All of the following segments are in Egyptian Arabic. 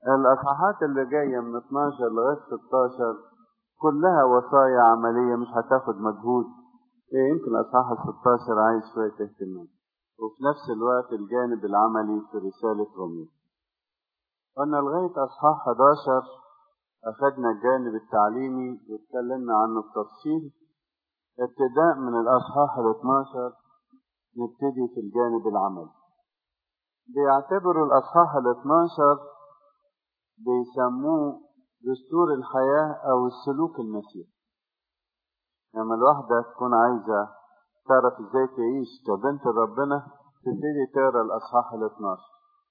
الأصحاحات اللي جاية من 12 لغاية 16 كلها وصايا عملية مش هتاخد مجهود إيه يمكن الأصحاح ال 16 عايز شوية اهتمام وفي نفس الوقت الجانب العملي في رسالة روميا قلنا لغاية أصحاح 11 أخذنا الجانب التعليمي واتكلمنا عنه بتفصيل ابتداء من الأصحاح ال 12 نبتدي في الجانب العملي بيعتبروا الأصحاح ال 12 بيسموه دستور الحياة أو السلوك المسيحي لما الواحدة تكون عايزة تعرف ازاي تعيش كبنت ربنا تبتدي تقرا الأصحاح ال 12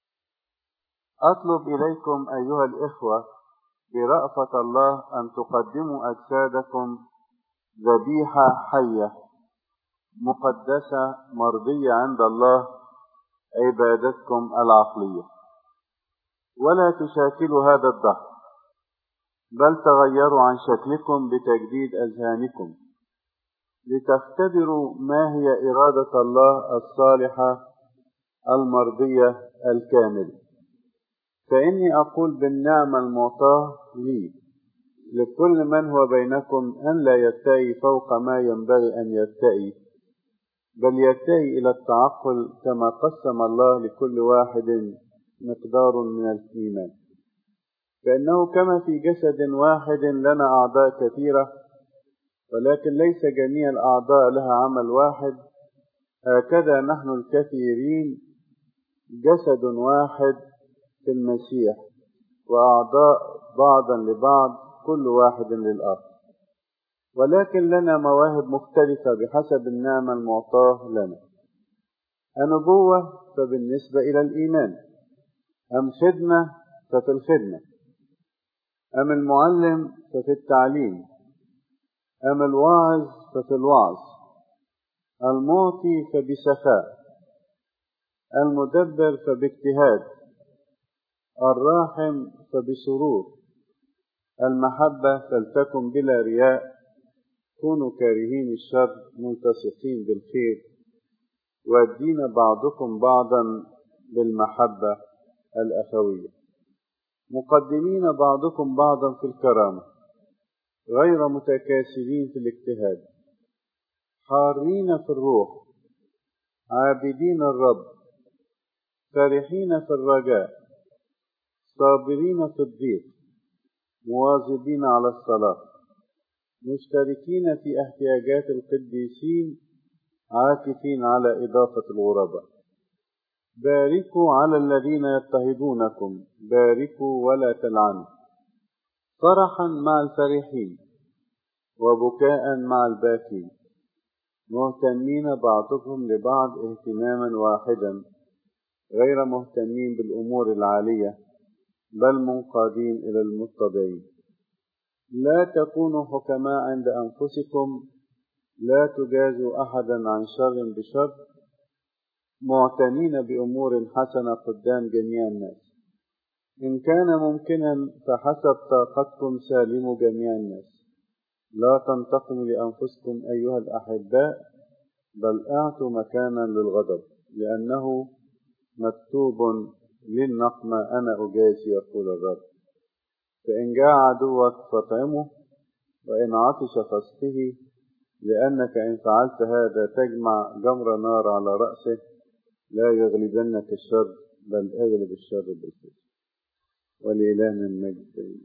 أطلب إليكم أيها الإخوة برأفة الله أن تقدموا أجسادكم ذبيحة حية مقدسة مرضية عند الله عبادتكم العقلية ولا تشاكلوا هذا الدهر بل تغيروا عن شكلكم بتجديد أذهانكم لتختبروا ما هي إرادة الله الصالحة المرضية الكاملة فإني أقول بالنعمة المعطاة لي لكل من هو بينكم أن لا يتقي فوق ما ينبغي أن يتقي بل يتقي إلى التعقل كما قسم الله لكل واحد مقدار من الإيمان فإنه كما في جسد واحد لنا أعضاء كثيرة ولكن ليس جميع الأعضاء لها عمل واحد هكذا نحن الكثيرين جسد واحد في المسيح وأعضاء بعضا لبعض كل واحد للآخر ولكن لنا مواهب مختلفة بحسب النعمة المعطاة لنا النبوة فبالنسبة إلى الإيمان أم خدمة ففي الخدمة أم المعلم ففي التعليم أم الواعظ ففي الوعظ المعطي فبسخاء المدبر فباجتهاد الراحم فبسرور المحبة فلتكن بلا رياء كونوا كارهين الشر ملتصقين بالخير والدين بعضكم بعضا بالمحبة الأخوية مقدمين بعضكم بعضا في الكرامة غير متكاسلين في الاجتهاد حارين في الروح عابدين الرب فرحين في الرجاء صابرين في الضيق مواظبين على الصلاة مشتركين في احتياجات القديسين عاكفين على إضافة الغرباء باركوا على الذين يضطهدونكم باركوا ولا تلعنوا فرحا مع الفرحين وبكاء مع الباكين مهتمين بعضكم لبعض اهتماما واحدا غير مهتمين بالأمور العالية بل منقادين إلى المتضعين لا تكونوا حكماء عند أنفسكم لا تجازوا أحدا عن شر بشر معتنين بأمور حسنة قدام جميع الناس إن كان ممكنا فحسب طاقتكم سالموا جميع الناس لا تنتقموا لأنفسكم أيها الأحباء بل أعطوا مكانا للغضب لأنه مكتوب للنقمة أنا أجازي يقول الرب فإن جاء عدوك فاطعمه وإن عطش فاسقه لأنك إن فعلت هذا تجمع جمر نار على رأسه لا يغلبنك الشر بل اغلب الشر بالخير ولإلهنا المجد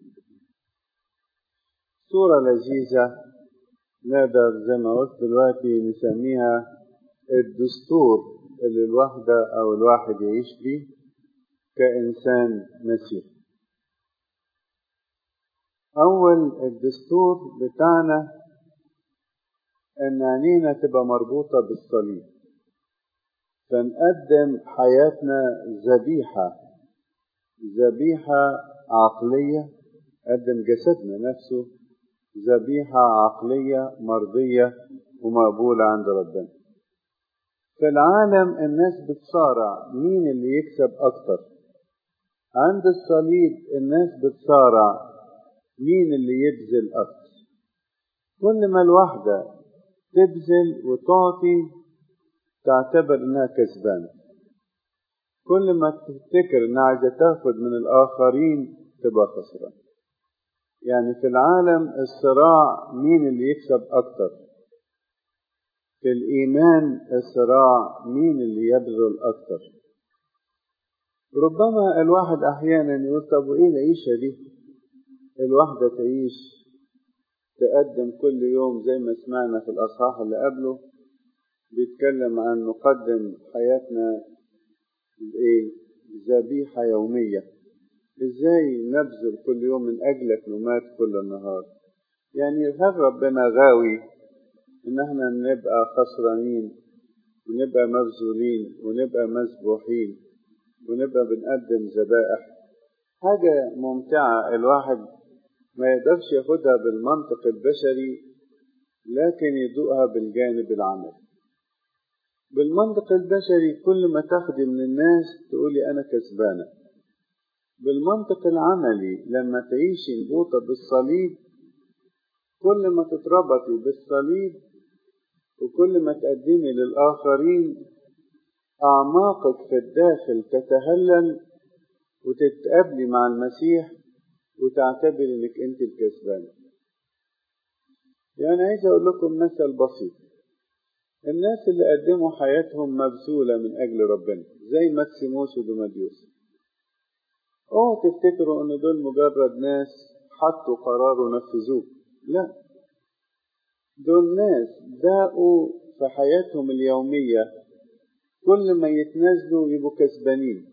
صورة لذيذة نقدر زي ما قلت دلوقتي نسميها الدستور اللي الواحدة أو الواحد يعيش فيه كإنسان مسيحي أول الدستور بتاعنا إن عينينا تبقى مربوطة بالصليب فنقدم حياتنا ذبيحة ذبيحة عقلية قدم جسدنا نفسه ذبيحة عقلية مرضية ومقبولة عند ربنا في العالم الناس بتصارع مين اللي يكسب أكتر عند الصليب الناس بتصارع مين اللي يبذل أكتر كل ما الواحدة تبذل وتعطي تعتبر إنها كسبانة كل ما تفتكر إنها عايزة تاخد من الآخرين تبقى خسران يعني في العالم الصراع مين اللي يكسب أكتر في الإيمان الصراع مين اللي يبذل أكتر ربما الواحد أحيانا يقول طب وإيه العيشة دي الواحدة تعيش تقدم كل يوم زي ما سمعنا في الأصحاح اللي قبله بيتكلم عن نقدم حياتنا بإيه ذبيحة يومية إزاي نبذل كل يوم من أجلك نمات كل النهار يعني هل ربنا غاوي إن احنا نبقى خسرانين ونبقى مبذولين ونبقى مذبوحين ونبقى بنقدم ذبائح حاجة ممتعة الواحد ما يقدرش ياخدها بالمنطق البشري لكن يدوقها بالجانب العملي بالمنطق البشري كل ما تاخدي من الناس تقولي أنا كسبانة بالمنطق العملي لما تعيشي مربوطة بالصليب كل ما تتربطي بالصليب وكل ما تقدمي للآخرين أعماقك في الداخل تتهلل وتتقابلي مع المسيح وتعتبري انك انت الكسبان يعني عايز اقول لكم مثل بسيط الناس اللي قدموا حياتهم مبذولة من أجل ربنا زي ماكسيموس ودوماديوس اوعوا تفتكروا ان دول مجرد ناس حطوا قرار ونفذوه لا دول ناس داقوا في حياتهم اليومية كل ما يتنازلوا يبقوا كسبانين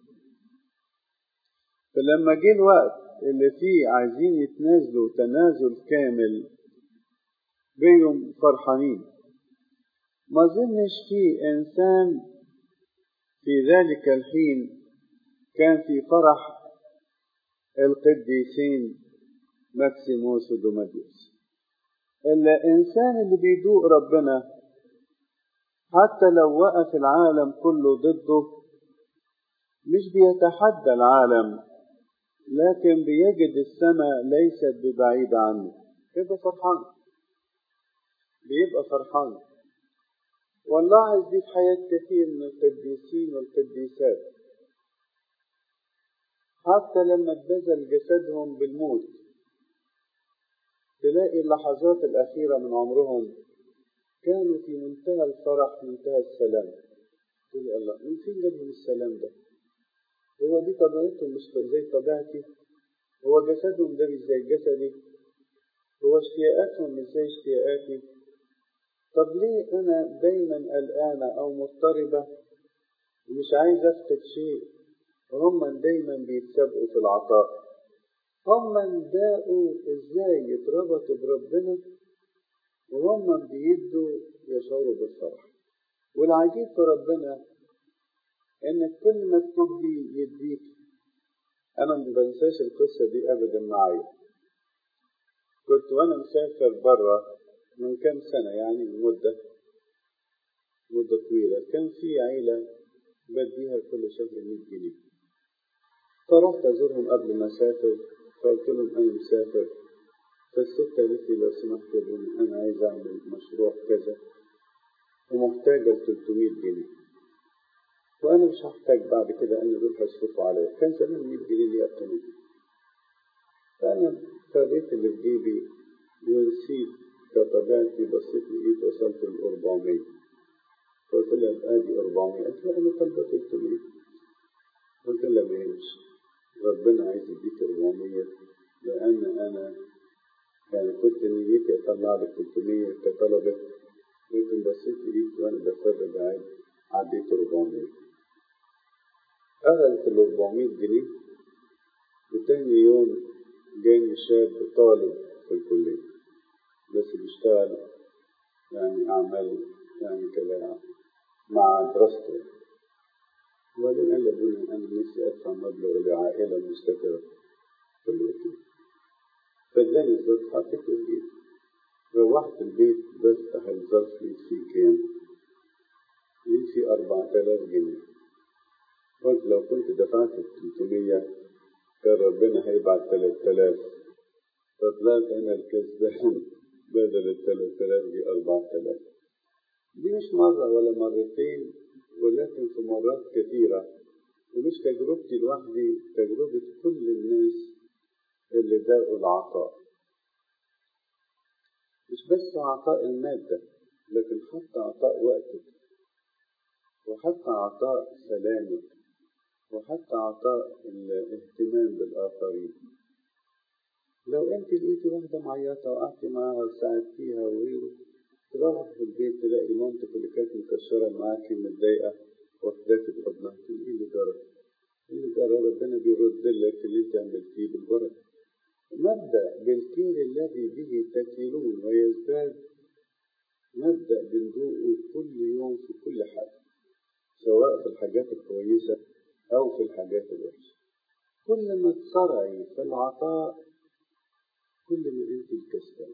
فلما جه الوقت اللي فيه عايزين يتنازلوا تنازل كامل بيهم فرحانين ما ظنش في إنسان في ذلك الحين كان في فرح القديسين ماكسيموس ودوماديوس إلا إنسان اللي بيدوق ربنا حتى لو وقف العالم كله ضده مش بيتحدى العالم لكن بيجد السماء ليست ببعيدة عنه بيبقى فرحان بيبقى فرحان والله دي في حياة كثير من القديسين والقديسات حتى لما اتبذل جسدهم بالموت تلاقي اللحظات الأخيرة من عمرهم كانوا في منتهى الفرح منتهى السلام تقول الله من فين جابهم السلام ده هو دي طبيعتهم مش زي طبيعتي هو جسدهم ده مش زي جسدي هو اشتياقاتهم مش زي اشتياقاتي طب ليه أنا دايما قلقانة أو مضطربة ومش عايز أفقد شيء هم دايما بيتسابقوا في العطاء هم داقوا ازاي يتربطوا بربنا وهم بيدوا يشعروا بالفرح والعجيب في ربنا انك كل ما تدي يديك انا ما بنساش القصه دي ابدا معايا كنت وانا مسافر بره من كام سنه يعني مده مده طويله كان في عيله بديها كل شهر 100 جنيه فرحت ازورهم قبل ما اسافر فقلت لهم انا مسافر فالست قالت لي لو سمحت يا بني انا عايز اعمل مشروع كذا ومحتاجه 300 جنيه وانا مش هحتاج بعد كده ان دول هيصرفوا عليا كان زمان 100 جنيه لي قيمه فانا فريت اللي في جيبي ونسيت كطبيعتي بصيت لقيت وصلت ل 400 قلت لها ادي 400 قالت لي انا طالبه 300 قلت لها ما يمشي ربنا عايز يديك 400 لأن أنا يعني كنت نيتي أطلع لك 300 كطلبة لكن بصيت لقيت وأنا بفرج عادي عديت 400 أخذت ال 400 جنيه وتاني يوم جاني شاب طالب في الكلية بس بيشتغل يعني أعمال يعني كده مع دراسته وبعدين قال لابونا انا نفسي ادفع مبلغ لعائله مستقره قلت له اوكي فاداني الظرف حطيته في جيبي روحت البيت بفتح الظرف لقيت فيه كام؟ لقيت فيه 4000 جنيه قلت لو كنت دفعت 300 كان ربنا هيبعت 3000 فطلعت انا الكسبان بدل ال 3000 دي 4000 دي مش مرة ولا مرتين ولكن في مرات كثيرة ومش تجربتي لوحدي تجربة كل الناس اللي داء العطاء مش بس عطاء المادة لكن حتى عطاء وقتك وحتى عطاء سلامك وحتى عطاء الاهتمام بالآخرين لو انت لقيتي واحدة معيطة وقعدتي معاها وساعدتيها وغيره تروح في البيت تلاقي مامتك اللي كانت مكشرة معاكي متضايقة واخداكي بحضنها تقول ايه اللي جرى؟ ايه اللي جرى؟ ربنا بيرد لك اللي انت عملتيه بالبركة. مبدأ بالكيل الذي به تكيلون ويزداد مبدأ بنذوقه كل يوم في كل حاجة سواء في الحاجات الكويسة أو في الحاجات الوحشة. كل ما تصرعي في العطاء كل ما انت الكسبان.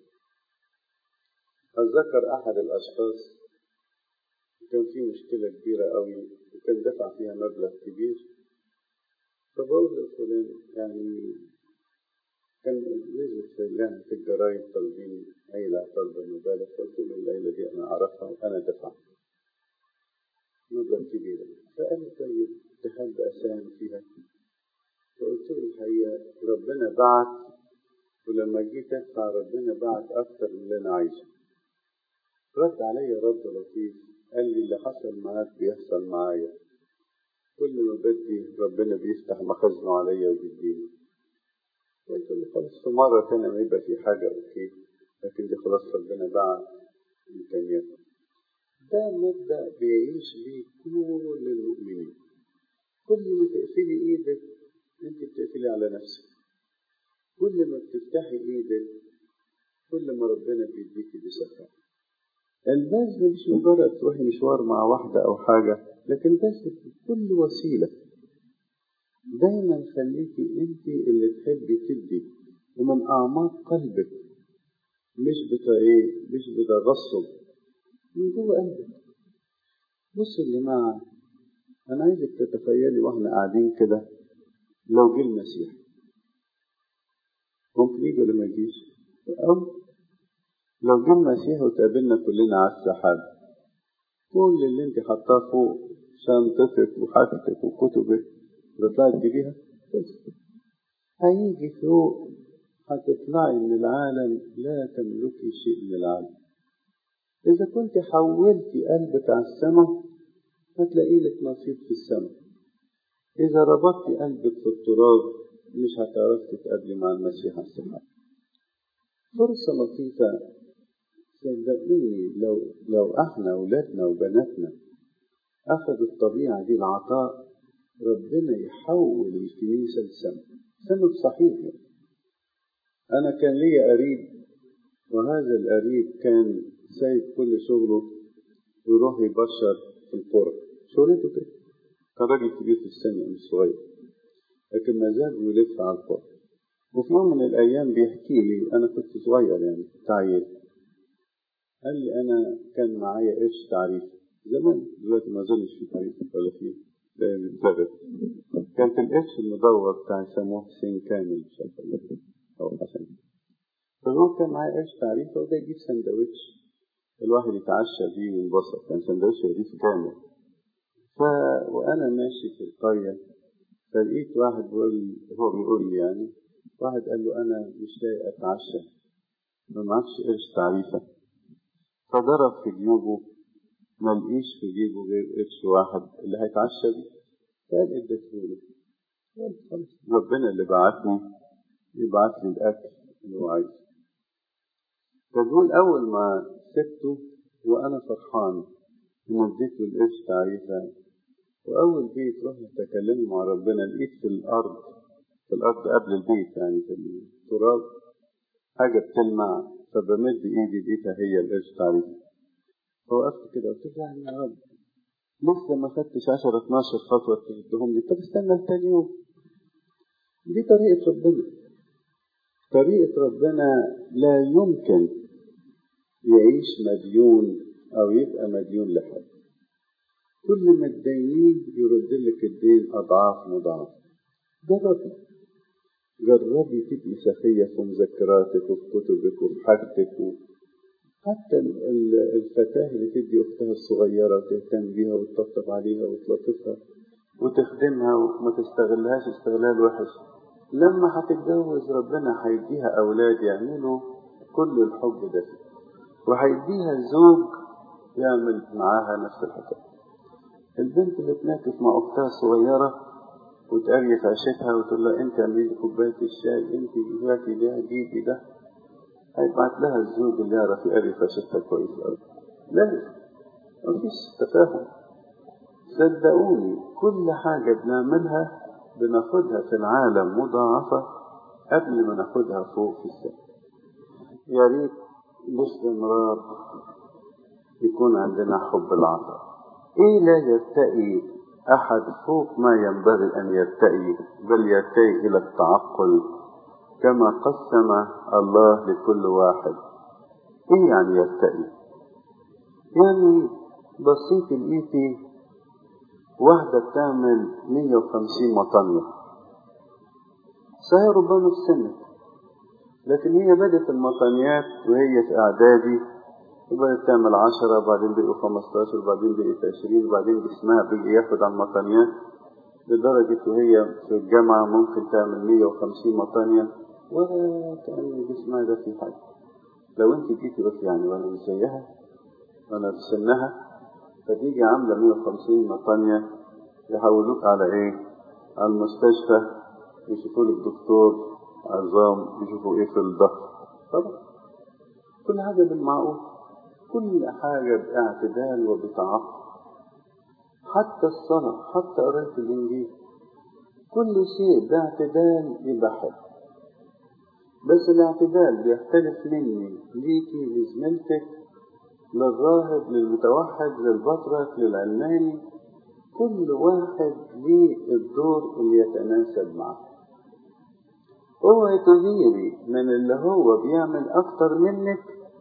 أتذكر أحد الأشخاص كان في مشكلة كبيرة قوي وكان دفع فيها مبلغ كبير فبقول لفلان يعني كان نزل في يعني في الجرايد طالبين عيلة طالبة مبالغ فقلت له العيلة دي أنا أعرفها وأنا دفعت مبلغ كبير فقال لي طيب تحب أساهم فيها فقلت له الحقيقة ربنا بعت ولما جيت أدفع ربنا بعت أكتر من اللي أنا عايزه رد عليا رد لطيف قال لي اللي حصل معاك بيحصل معايا كل ما بدي ربنا بيفتح مخزنه عليا وبيديني قلت له خلاص في مرة تانية ما يبقى في حاجة أوكي لكن دي خلاص ربنا بعت إمكانيات ده مبدأ بيعيش بيه كل المؤمنين كل ما تقفلي إيدك أنت بتقفلي على نفسك كل ما بتفتحي إيدك كل ما ربنا بيديكي بسخاء البذل مش مجرد تروحي مشوار مع واحدة أو حاجة لكن بذل بكل وسيلة دايما خليكي انت اللي تحبي تدي ومن أعماق قلبك مش بطريقة مش بتغصب من جوه قلبك بص يا جماعة أنا عايزك تتخيلي وإحنا قاعدين كده لو جه المسيح ممكن يجي ولا ما يجيش؟ أو لو جه المسيح وتقابلنا كلنا على السحاب كل اللي انت حطاه فوق شنطتك وحاجتك وكتبك تطلعي تجيبيها هيجي فوق هتطلعي من العالم لا تملكي شيء من العالم إذا كنت حولتي قلبك على السماء هتلاقي لك نصيب في السماء إذا ربطتي قلبك في التراب مش هتعرفي تتقابلي مع المسيح على السحاب فرصة لطيفة صدقوني لو لو احنا اولادنا وبناتنا اخذوا الطبيعه دي العطاء ربنا يحول الكنيسه لسماء سماء صحيح يعني. انا كان لي قريب وهذا القريب كان سايب كل شغله ويروح يبشر في القرى شغلته كده كان راجل كبير في السن مش صغير لكن ما زال يلف على القرى وفي يوم من الايام بيحكي لي انا كنت صغير يعني كنت عيل قال لي انا كان معايا قرش تعريف زمان دلوقتي ما اظنش في تعريف ولا في اتلغت كان في القرش المدور بتاع يسموه حسين كامل مش عارف او حسن فهو كان معايا قرش تعريف وده يجيب سندوتش الواحد يتعشى بيه وينبسط كان سندوتش رغيف كامل ف وانا ماشي في القريه فلقيت واحد بيقول هو بيقول لي يعني واحد قال له انا مش لاقي اتعشى ما معكش قرش تعريفه فضرب في جيوبه ما لقيش في جيبه غير قرش واحد اللي هيتعشى بيه فقال اديته ربنا اللي بعتني يبعت لي الاكل اللي هو عايزه فدول اول ما سبته وانا فرحان ان اديته القرش تعريفه واول بيت رحت اتكلم مع ربنا لقيت في الارض في الارض قبل البيت يعني في التراب حاجه بتلمع فبمد ايدي لقيتها هي القرش تعريف فوقفت كده قلت له يعني يا رب لسه ما خدتش 10 12 خطوه تدهم لي طب استنى لتاني يوم دي طريقه ربنا طريقه ربنا لا يمكن يعيش مديون او يبقى مديون لحد كل ما تدينين يرد لك الدين اضعاف مضاعفه جربي جربي تبقي سخية في مذكراتك وفي كتبك وفي حاجتك و... حتى الفتاة اللي تدي أختها الصغيرة وتهتم بيها وتطبطب عليها وتلطفها وتخدمها وما تستغلهاش استغلال وحش لما هتتجوز ربنا هيديها أولاد يعملوا كل الحب ده وهيديها زوج يعمل معاها نفس الحكاية البنت اللي تناكف مع أختها الصغيرة وتقري في عيشتها وتقول لها أنت اعملي لي كوباية الشاي أنت هاتي ده جيبي ده هيبعت لها الزوج اللي يعرف يقري في عيشتها كويس أوي لازم مفيش تفاهم صدقوني كل حاجة بنعملها بناخدها في العالم مضاعفة قبل ما ناخدها فوق في السماء يا ريت باستمرار يكون عندنا حب العطاء ايه لا يرتقي احد فوق ما ينبغي ان يرتقي بل يرتقي الى التعقل كما قسم الله لكل واحد ايه يعني يرتقي يعني بسيط الايتي واحدة بتعمل 150 مطنية صحيح ربما في سنة لكن هي بدت المطنيات وهي في إعدادي وبدت تعمل عشرة وبعدين بقوا 15 وبعدين بقت 20 وبعدين جسمها بقي ياخد على المطنيات لدرجة وهي في الجامعة ممكن تعمل 150 مطنية ولا كأن جسمها ده في حاجة لو انت جيتي بس يعني وانا مش زيها وانا في سنها فتيجي عاملة 150 مطانية يحولوك على ايه على المستشفى يشوفوا لك دكتور عظام يشوفوا ايه في الظهر طبعا كل حاجة بالمعقول كل حاجة باعتدال وبتعقل حتى الصلاة حتى قراية الإنجيل كل شيء باعتدال يبقى حلو بس الاعتدال بيختلف مني ليكي لزميلتك للراهب للمتوحد للبطرك للعلماني كل واحد ليه الدور اللي يتناسب معه اوعي تغيري من اللي هو بيعمل اكتر منك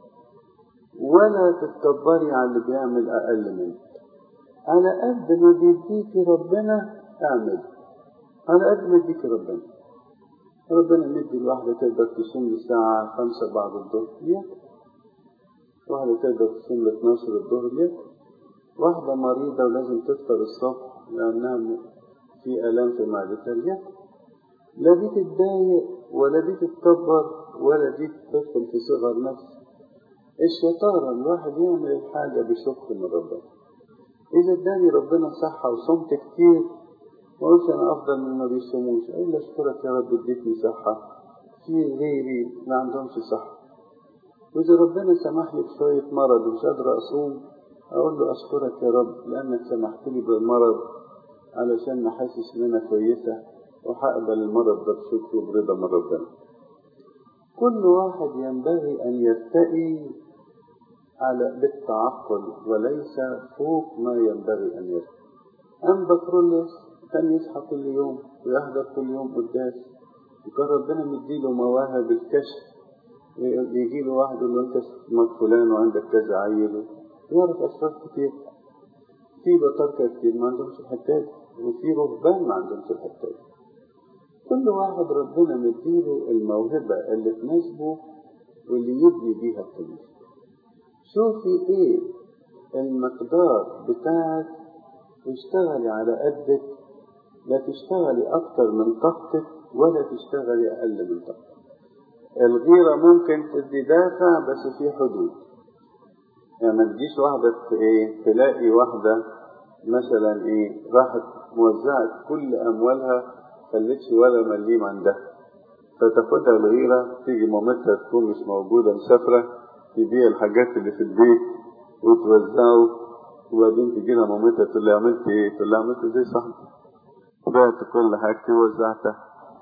ولا تتكبري على اللي بيعمل اقل منك على قد ما بيديكي ربنا اعمل على قد ما يديكي ربنا ربنا مدي الواحدة تقدر تصوم الساعة خمسة بعد الظهر ياكل واحدة تقدر تصوم ل 12 الظهر ياكل واحدة مريضة ولازم تفطر الصبح لأنها في آلام في معدتها ياكل لا دي تتضايق ولا دي تتكبر ولا دي تدخل في صغر نفس الشطارة الواحد يعمل الحاجة بشكر من ربنا إذا اداني ربنا صحة وصمت كتير ما اقولش أنا أفضل من ما بيصوموش أقول له أشكرك يا رب اديتني صحة في غيري ما عندهمش صحة وإذا ربنا سمح لي بشوية مرض ومش قادر أصوم أقول له أشكرك يا رب لأنك سمحت لي بالمرض علشان نحسس إن أنا كويسة وهقبل المرض ده بشكر وبرضا من ربنا. كل واحد ينبغي أن يرتقي على بالتعقل وليس فوق ما ينبغي أن يرتقي. أم بكرولوس كان يصحى كل يوم ويحضر كل يوم قداس وكان ربنا مديله مواهب الكشف يجي له واحد يقول له انت اسمك فلان وعندك كذا عيل يعرف اسرار كتير في بطاركة كتير ما عندهمش الحتات وفي رهبان ما عندهمش الحتات كل واحد ربنا مديله الموهبة اللي تناسبه واللي يبني بيها الكنيسة شوفي ايه المقدار بتاعك واشتغلي على قدك لا تشتغلي اكتر من طاقتك ولا تشتغلي اقل من طاقتك الغيرة ممكن تدي دافع بس في حدود يعني ما تجيش واحدة ايه تلاقي واحدة مثلا ايه راحت موزعت كل اموالها خلتش ولا مليم عندها فتاخدها الغيرة تيجي مامتها تكون مش موجودة مسافرة تبيع الحاجات اللي في البيت وتوزعه وبعدين تجي لها مامتها تقول لها عملت ايه؟ تقول لها عملت زي صاحبي بعت كل حاجتي ووزعتها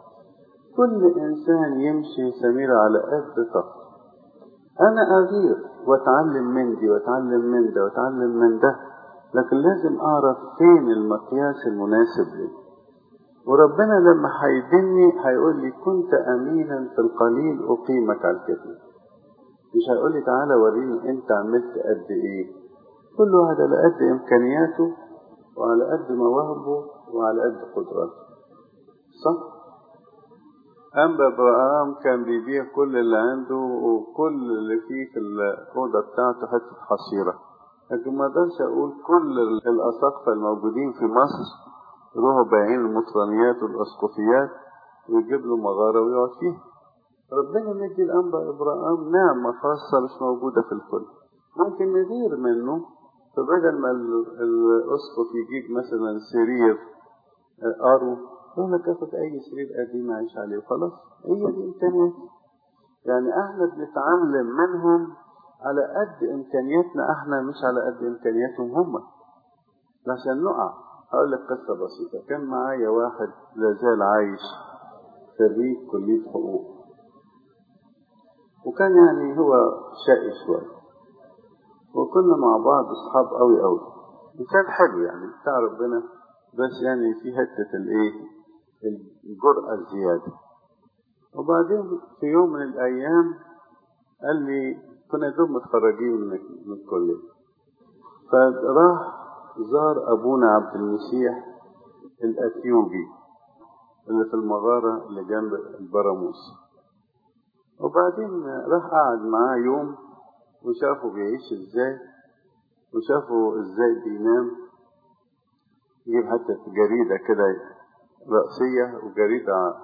كل إنسان يمشي سميرة على قد طاقته أنا أغير وأتعلم من دي وأتعلم من ده وأتعلم من ده لكن لازم أعرف فين المقياس المناسب لي وربنا لما هيدني هيقول لي كنت أمينا في القليل أقيمك على الكثير مش هيقول لي تعالى وريني أنت عملت قد إيه كل واحد على قد إمكانياته وعلى قد مواهبه وعلى قد قدراته صح؟ أما إبراهام كان بيبيع كل اللي عنده وكل اللي فيه في الأوضة بتاعته حتة حصيرة لكن ما اقدرش أقول كل الأساقفة الموجودين في مصر يروحوا بايعين المطرانيات والأسقفيات ويجيب له مغارة ويقعد فيها ربنا مدي الأنبا إبراهيم نعمة خاصة مش موجودة في الكل ممكن ندير منه فبدل ما الأسقف يجيب مثلا سرير أرو يقول لك اخد أي سرير قديم أعيش عليه وخلاص هي دي إمكانيات يعني احنا بنتعلم منهم على قد إمكانياتنا احنا مش على قد إمكانياتهم هم عشان نقع هقول لك قصة بسيطة كان معايا واحد لازال عايش خريج كلية حقوق وكان يعني هو شقي شوية وكنا مع بعض أصحاب قوي قوي وكان حلو يعني بتاع ربنا بس يعني في حتة الإيه الجرأة الزيادة وبعدين في يوم من الأيام قال لي كنا دوب متخرجين من من الكلية فراح زار أبونا عبد المسيح الأثيوبي اللي في المغارة اللي جنب البراموس وبعدين راح قعد معاه يوم وشافه بيعيش ازاي وشافه ازاي بينام يجيب حتى جريدة كده رأسية وجريدة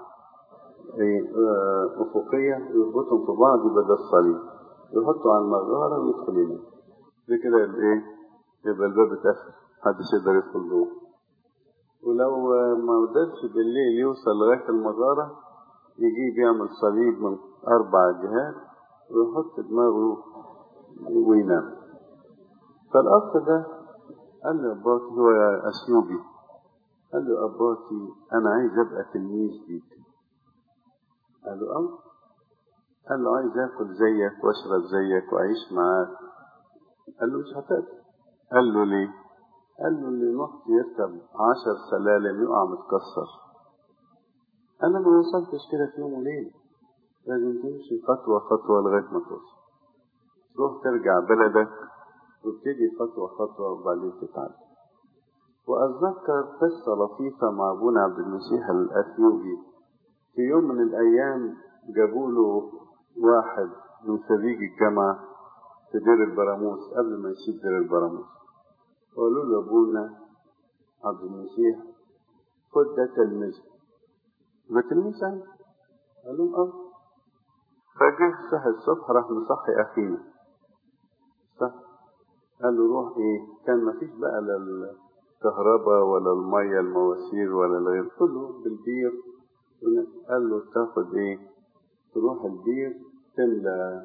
أفقية يربطهم في بعض بدل الصليب يحطوا على المغارة ويدخل ينام دي كده الايه يبقى الباب اتقفل محدش يقدر يدخل جوه ولو ما قدرش بالليل يوصل لغاية المغارة يجيب يعمل صليب من أربع جهات ويحط دماغه وينام فالأخ ده قال له أباتي هو أثيوبي قال له أباتي أنا عايز أبقى تلميذ ليك قال له أه قال له عايز آكل زيك وأشرب زيك وأعيش معاك قال له مش هتقدر قال له ليه؟ قال له اللي نط يركب عشر سلالم يقع متكسر أنا ما وصلتش كده في يوم وليلة لازم تمشي خطوة خطوة لغاية ما توصل تروح ترجع بلدك وتبتدي خطوة خطوة وبعدين تتعلم وأتذكر قصة لطيفة مع أبونا عبد المسيح الأثيوبي في يوم من الأيام جابوا له واحد من خريج الجامعة في دير البراموس قبل ما يسيب دير البراموس وقالوا له أبونا عبد المسيح خد ده تلميذ ده تلميذ يعني قال لهم اه فجه صحي الصبح راح مصحي أخينا صح قال له روح ايه كان مفيش بقى لا الكهرباء ولا المية المواسير ولا الغير كله بالبير قال له تاخد ايه تروح البير تملى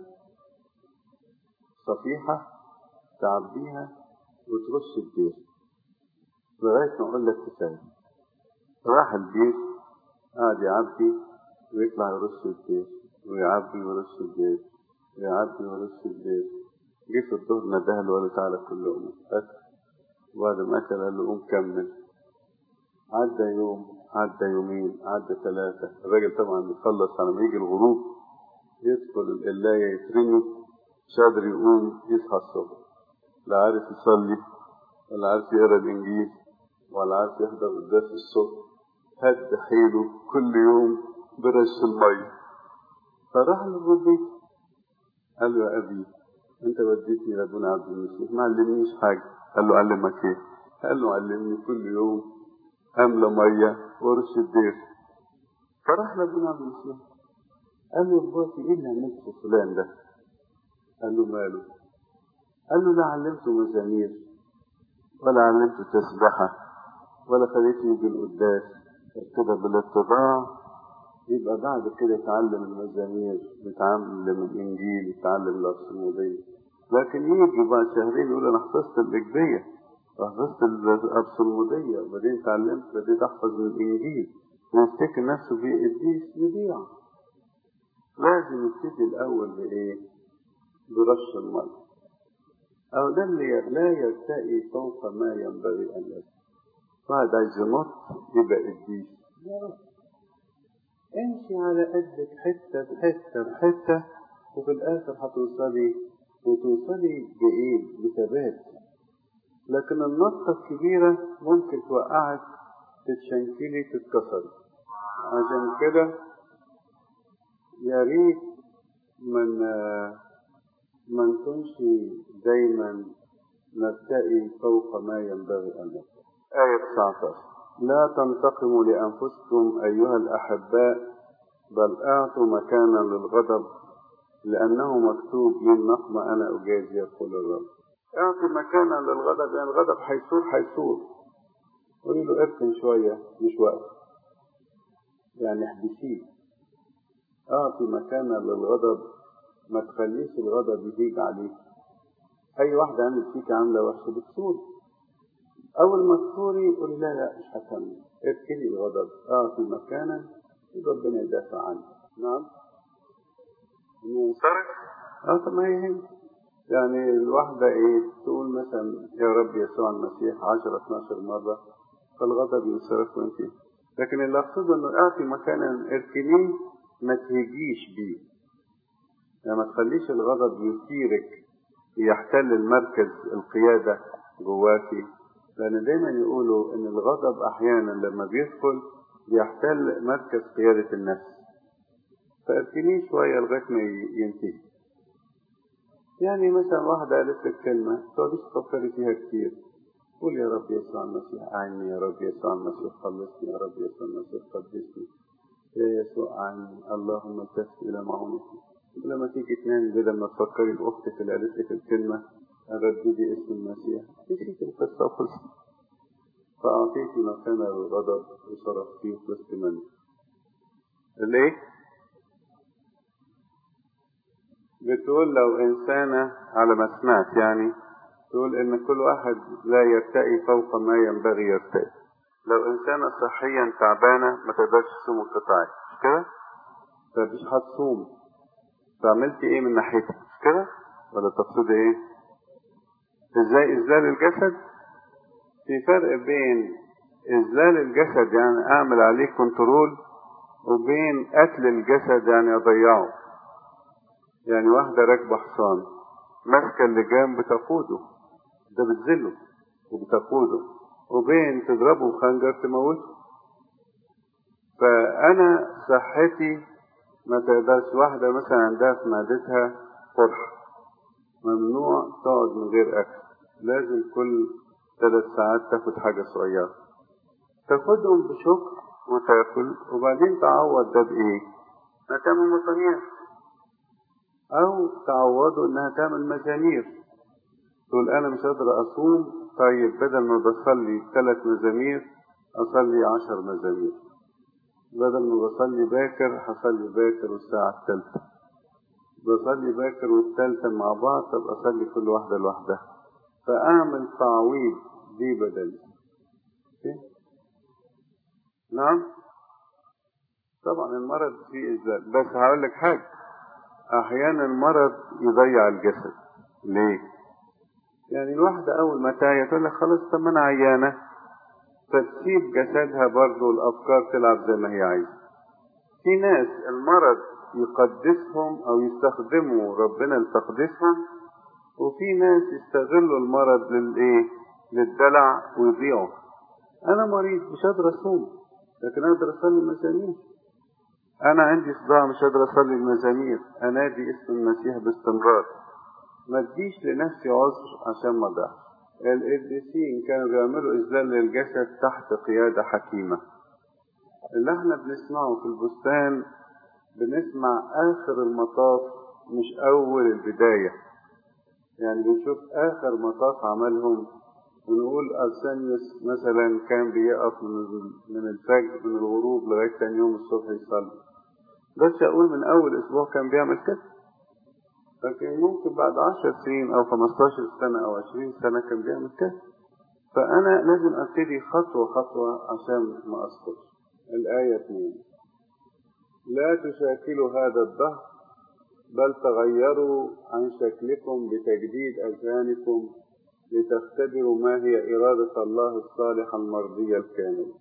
صفيحة تعبيها وترش البير لغاية ما أقول لك كفاية راح البير قعد يعبي ويطلع يرش البير ويعبي ويرش البير ويعبي ويرش البير جه في الظهر نداه له وقال له تعالى كل يوم أكل وبعد ما أكل قال له قوم كمل عدى يوم عدى يومين عدى ثلاثة الراجل طبعا بيخلص على ما يجي الغروب يدخل القلاية يترمي مش قادر يقوم يصحى الصبح لا عارف يصلي ولا عارف يقرا الإنجيل ولا عارف يحضر قداس الصبح هد حيله كل يوم برش المية فراح للبيت قال له يا أبي أنت وديتني لأبونا عبد المسيح ما علمنيش حاجة قال له علمك إيه؟ قال له علمني كل يوم أملى مية ورش الدير فراح لأبونا عبد المسيح قال له باباتي إيه اللي عملته في فلان ده؟ قال له ماله؟ قال له لا علمته مزامير ولا علمته تسبحة ولا خليته يجي القداس كده بالاتباع يبقى بعد كده يتعلم المزامير يتعلم الإنجيل يتعلم الأبصمودية لكن يجي بعد شهرين يقول أنا حفظت الإجبية حفظت الأبصمودية وبعدين اتعلمت بديت أحفظ من الإنجيل ويفتكر نفسه في قديس يضيع لازم يبتدي الأول بإيه؟ برش المية أو ده اللي لا يرتقي فوق ما ينبغي أن يكون بعد عايز ينط يبقى قديس امشي على قدك حتة بحتة بحتة وفي الآخر هتوصلي وتوصلي بإيه؟ بثبات لكن النطة الكبيرة ممكن توقعك تتشنكلي تتكسري عشان كده يا ريت من ما نكونش دايما نرتقي فوق ما ينبغي أن نكون آية 19 لا تنتقموا لأنفسكم أيها الأحباء بل أعطوا مكانا للغضب لأنه مكتوب للنقم أنا أجازي يقول الرب اعطي مكانا للغضب يعني الغضب هيصور هيصور قولي له اركن شوية مش وقت يعني احبسيه اعطي مكانا للغضب ما تخليش الغضب يهيج عليك اي واحدة عملت فيك عاملة وحشة بتصور اول ما تصوري قولي لا لا مش هكمل اركني الغضب اعطي مكانا ربنا يدافع عنك نعم منصرف اه طب ما هي هي يعني الواحدة ايه تقول مثلا يا رب يسوع المسيح 10 12 مرة فالغضب ينصرف وانت لكن اللي اقصده انه اعطي مكانا اركنيه ما تهجيش بيه يعني ما تخليش الغضب يثيرك يحتل المركز القيادة جواكي لأن دايما يقولوا إن الغضب أحيانا لما بيدخل بيحتل مركز قيادة النفس فاركنيه شوية لغاية ما ينتهي يعني مثلا واحدة قالت لك كلمة تقعديش تفكري فيها كتير قول يا رب يسوع المسيح أعني يا رب يسوع المسيح خلصني يا رب يسوع المسيح قدسني يا يسوع أعني اللهم التفت إلى معونتي لما تيجي تنامي بدل ما تفكري بأختك اللي قالت لك الكلمة رددي اسم المسيح نسيت القصة وخلصت فأعطيتي مكان الغضب وصرفتيه في وسط منك ليه؟ بتقول لو إنسانة على ما سمعت يعني تقول إن كل واحد لا يرتقي فوق ما ينبغي يرتقي لو إنسانة صحيا تعبانة ما تقدرش تصوم القطاعي مش كده؟ فمش هتصوم فعملتي إيه من ناحيتها مش كده؟ ولا تقصدي إيه؟ إزاي إذلال الجسد؟ في فرق بين إذلال الجسد يعني أعمل عليه كنترول وبين قتل الجسد يعني أضيعه يعني واحدة راكبة حصان ماسكة اللجام بتقوده ده بتذله وبتقوده وبين تضربه بخنجر تموته فأنا صحتي ما تقدرش واحدة مثلا عندها في معدتها قرح ممنوع تقعد من غير أكل لازم كل ثلاث ساعات تاخد حاجة صغيرة تاخدهم بشكر وتاكل وبعدين تعوض ده بإيه؟ ما تعمل مطانيات أو تعوضه إنها تعمل مزامير تقول أنا مش قادر أصوم طيب بدل ما بصلي ثلاث مزامير أصلي عشر مزامير بدل ما بصلي باكر هصلي باكر والساعة الثالثة بصلي باكر والثالثة مع بعض طب أصلي كل واحدة لوحدها فأعمل تعويض دي بدل نعم طبعا المرض فيه إذلال بس هقول لك حاجة أحيانا المرض يضيع الجسد ليه؟ يعني الواحدة أول ما تعيا تقول لك خلاص طب ما أنا عيانة فتسيب جسدها برضه الأفكار تلعب زي ما هي عايزة. في ناس المرض يقدسهم أو يستخدموا ربنا لتقديسهم وفي ناس يستغلوا المرض للإيه؟ للدلع ويضيعوا. أنا مريض مش قادر أصوم لكن أقدر أصلي مزامير. أنا عندي صداع مش قادر أصلي المزامير، أنادي اسم المسيح باستمرار. ما تديش لنفسي عذر عشان ما ضيعش. القديسين كانوا بيعملوا إذلال للجسد تحت قيادة حكيمة. اللي احنا بنسمعه في البستان بنسمع آخر المطاف مش أول البداية. يعني بنشوف آخر مطاف عملهم ونقول أرسانيوس مثلا كان بيقف من الفجر من الغروب لغاية تاني يوم الصبح يصلي. بس أقول من أول أسبوع كان بيعمل كده. لكن ممكن بعد عشر سنين أو خمستاشر سنة أو عشرين سنة كان بيعمل كده. فأنا لازم أبتدي خطوة خطوة عشان ما أسقطش. الآية 2 لا تشاكلوا هذا الدهر بل تغيروا عن شكلكم بتجديد أذهانكم لتختبروا ما هي إرادة الله الصالحة المرضية الكاملة.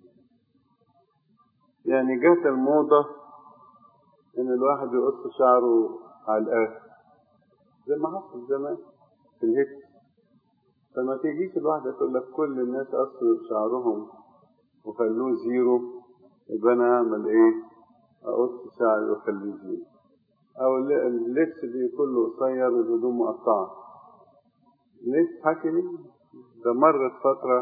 يعني جت الموضة إن الواحد يقص شعره على الآخر زي ما حصل زمان في الهيك فما تيجيش الواحدة تقول لك كل الناس قصوا شعرهم وخلوه زيرو يبقى أنا أعمل إيه؟ أقص شعري وأخليه زيرو أو اللبس دي كله قصير والهدوم مقطعة ليه تحكي لي؟ ده مرت فترة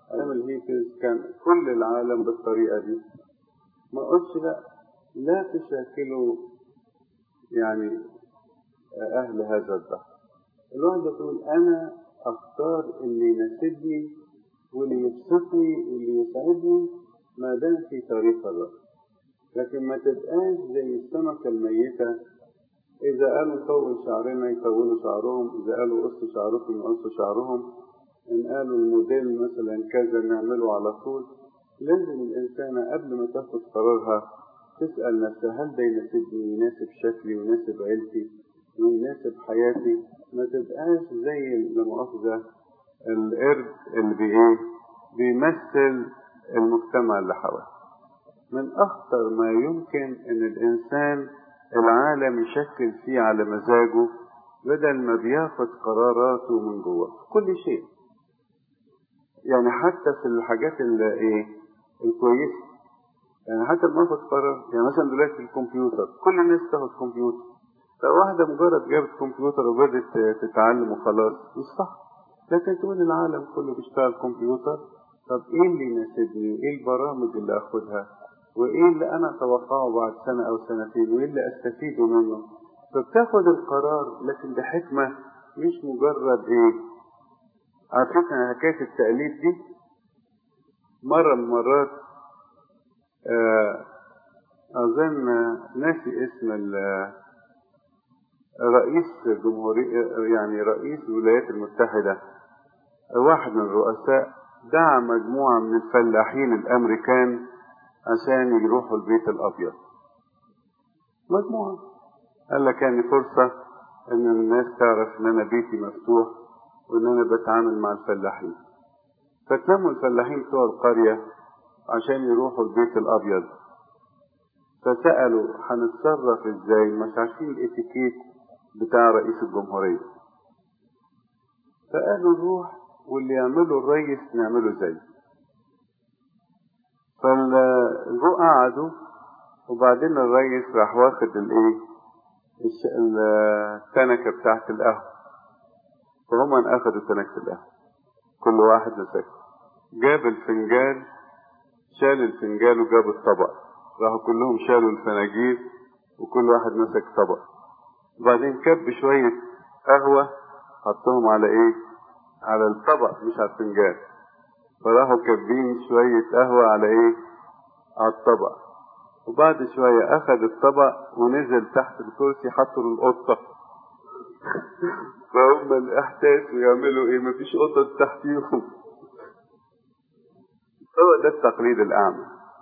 أيام الهيكلز كان كل العالم بالطريقة دي ما قلتش لا لا تشاكلوا يعني أهل هذا الدهر الواحد يقول أنا أختار اللي يناسبني واللي يبسطني واللي يسعدني ما دام في طريق الرب لكن ما تبقاش زي السمكة الميتة إذا قالوا طول شعرنا يطولوا شعرهم إذا قالوا قصوا شعركم يقصوا شعرهم إن قالوا الموديل مثلا كذا نعمله على طول لازم الإنسانة قبل ما تاخد قرارها تسأل نفسها هل ده يناسبني يناسب شكلي ويناسب عيلتي ويناسب حياتي ما تبقاش زي لا مؤاخذة القرد اللي بإيه بيمثل المجتمع اللي حواليه من أخطر ما يمكن إن الإنسان العالم يشكل فيه على مزاجه بدل ما بياخد قراراته من جوه في كل شيء يعني حتى في الحاجات اللي ايه الكويسه يعني حتى لما اخد قرار يعني مثلا دلوقتي الكمبيوتر كل الناس تاخد كمبيوتر لو واحده مجرد جابت كمبيوتر وبدت تتعلم وخلاص مش صح لكن تقول العالم كله بيشتغل كمبيوتر طب ايه اللي يناسبني وايه البرامج اللي اخدها وايه اللي انا اتوقعه بعد سنه او سنتين وايه اللي استفيده منه فبتاخد القرار لكن بحكمه مش مجرد ايه على فكره حكايه التقليد دي مره من المرات آه اظن ناسي اسم رئيس جمهورية يعني رئيس الولايات المتحدة واحد من الرؤساء دعا مجموعة من الفلاحين الأمريكان عشان يروحوا البيت الأبيض مجموعة قال لك يعني فرصة إن الناس تعرف إن أنا بيتي مفتوح وإن أنا بتعامل مع الفلاحين فتلموا الفلاحين بتوع القرية عشان يروحوا البيت الأبيض فسألوا هنتصرف ازاي مش عارفين الاتيكيت بتاع رئيس الجمهورية فقالوا نروح واللي يعمله الرئيس نعمله زيه فالجو قعدوا وبعدين الرئيس راح واخد الايه التنكة بتاعت القهوة فهم اخدوا تنكة القهوة كل واحد مسكه جاب الفنجان شال الفنجان وجاب الطبق راحوا كلهم شالوا الفناجيل وكل واحد مسك طبق وبعدين كب شوية قهوة حطهم على ايه على الطبق مش على الفنجان فراحوا كبين شوية قهوة على ايه على الطبق وبعد شوية أخذ الطبق ونزل تحت الكرسي حطوا القطة فهم الإحساس يعملوا إيه مفيش قطط تحتيهم هو ده التقليد الأعمى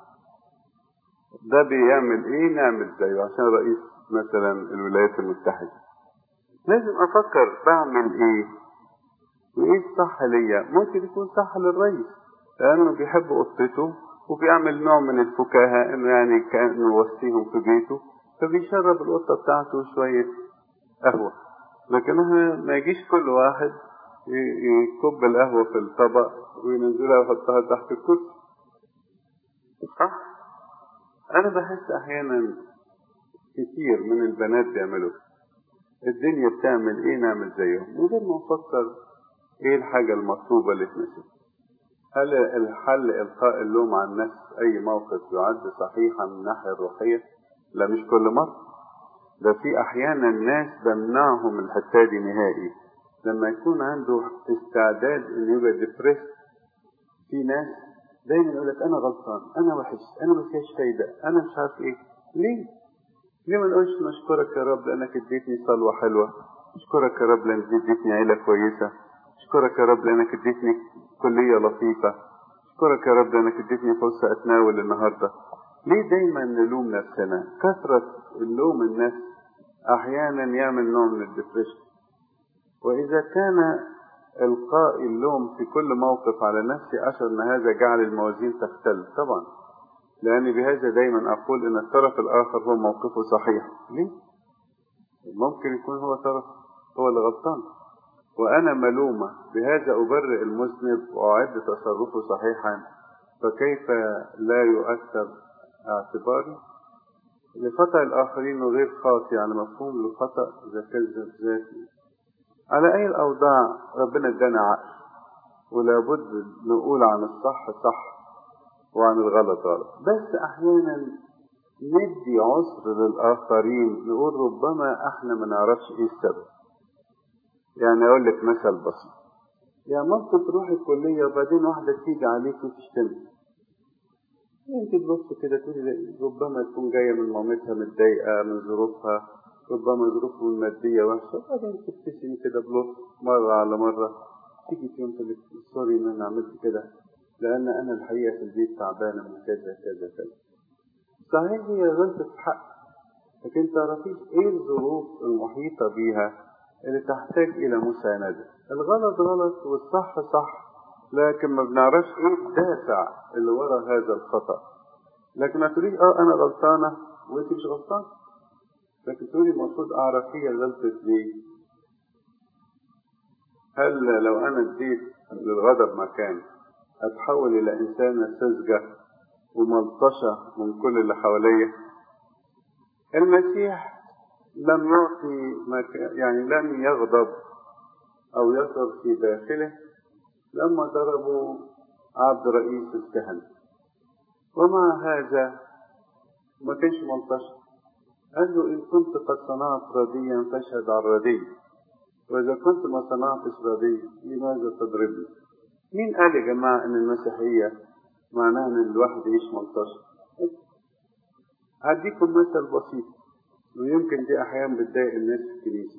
ده بيعمل ايه نعمل زيه عشان رئيس مثلا الولايات المتحدة لازم افكر بعمل ايه وايه الصح ليا ممكن يكون صح للرئيس لانه بيحب قطته وبيعمل نوع من الفكاهة انه يعني كانه يوصيهم في بيته فبيشرب القطة بتاعته شوية قهوة لكن ما يجيش كل واحد يكب القهوة في الطبق وينزلها ويحطها تحت الكرسي صح؟ أنا بحس أحيانا كتير من البنات بيعملوا الدنيا بتعمل إيه نعمل زيهم من غير ما نفكر إيه الحاجة المطلوبة اللي تناسب هل الحل إلقاء اللوم عن النفس أي موقف يعد صحيحا من الناحية الروحية؟ لا مش كل مرة ده في أحيانا ناس بمنعهم الحتة دي نهائي لما يكون عنده استعداد إنه يبقى ديبريس في ناس دايما يقول لك انا غلطان انا وحش انا ما فيهاش فايده انا مش عارف ايه ليه ليه ما نقولش نشكرك يا رب لانك اديتني صلوه حلوه اشكرك يا رب لانك اديتني عيله كويسه اشكرك يا رب لانك اديتني كليه لطيفه اشكرك يا رب لانك اديتني فرصه اتناول النهارده ليه دايما نلوم نفسنا كثره اللوم النفس احيانا يعمل نوع من الدبريشن واذا كان إلقاء اللوم في كل موقف على نفسي أشعر أن هذا جعل الموازين تختل طبعا لأني بهذا دايما أقول أن الطرف الآخر هو موقفه صحيح ليه؟ ممكن يكون هو طرف هو اللي غلطان وأنا ملومة بهذا أبرئ المذنب وأعد تصرفه صحيحا فكيف لا يؤثر اعتباري لخطأ الآخرين غير خاطئ على مفهوم الخطأ إذا كذب ذاتي على أي الأوضاع ربنا ادانا عقل ولابد نقول عن الصح صح وعن الغلط غلط بس احيانا ندي عذر للاخرين نقول ربما احنا ما نعرفش ايه السبب يعني اقول لك مثل بسيط يعني ممكن تروح الكلية وبعدين واحدة تيجي عليك وتشتمك انت تبص كده تقولي ربما تكون جاية من مامتها متضايقة من ظروفها ربما ظروفهم المادية وحشة وبعدين تبتسم كده بلطف مرة على مرة تيجي في يوم تقول لك سوري ان انا عملت كده لان انا الحقيقة في البيت تعبانة من كذا كذا كذا صحيح هي غلطة حق لكن تعرفيش ايه الظروف المحيطة بيها اللي تحتاج الى مساندة الغلط غلط والصح صح لكن ما بنعرفش ايه الدافع اللي ورا هذا الخطأ لكن ما تقوليش اه انا غلطانة وانت مش غلطانة لكن تقولي المفروض اعرف هي غلطت ليه هل لو انا اديت للغضب مكان اتحول الى انسانة ساذجة وملطشة من كل اللي حواليا المسيح لم يعطي مكان يعني لم يغضب او يغضب في داخله لما ضربوا عبد رئيس الكهنة ومع هذا ما كانش ملطشة قال له إن كنت قد صنعت رديا فاشهد على الردي وإذا كنت ما صنعتش ردي لماذا تضربني؟ مين قال يا جماعة إن المسيحية معناها إن الواحد يعيش ملطشة؟ هديكم مثل بسيط ويمكن دي أحيانا بتضايق الناس في الكنيسة.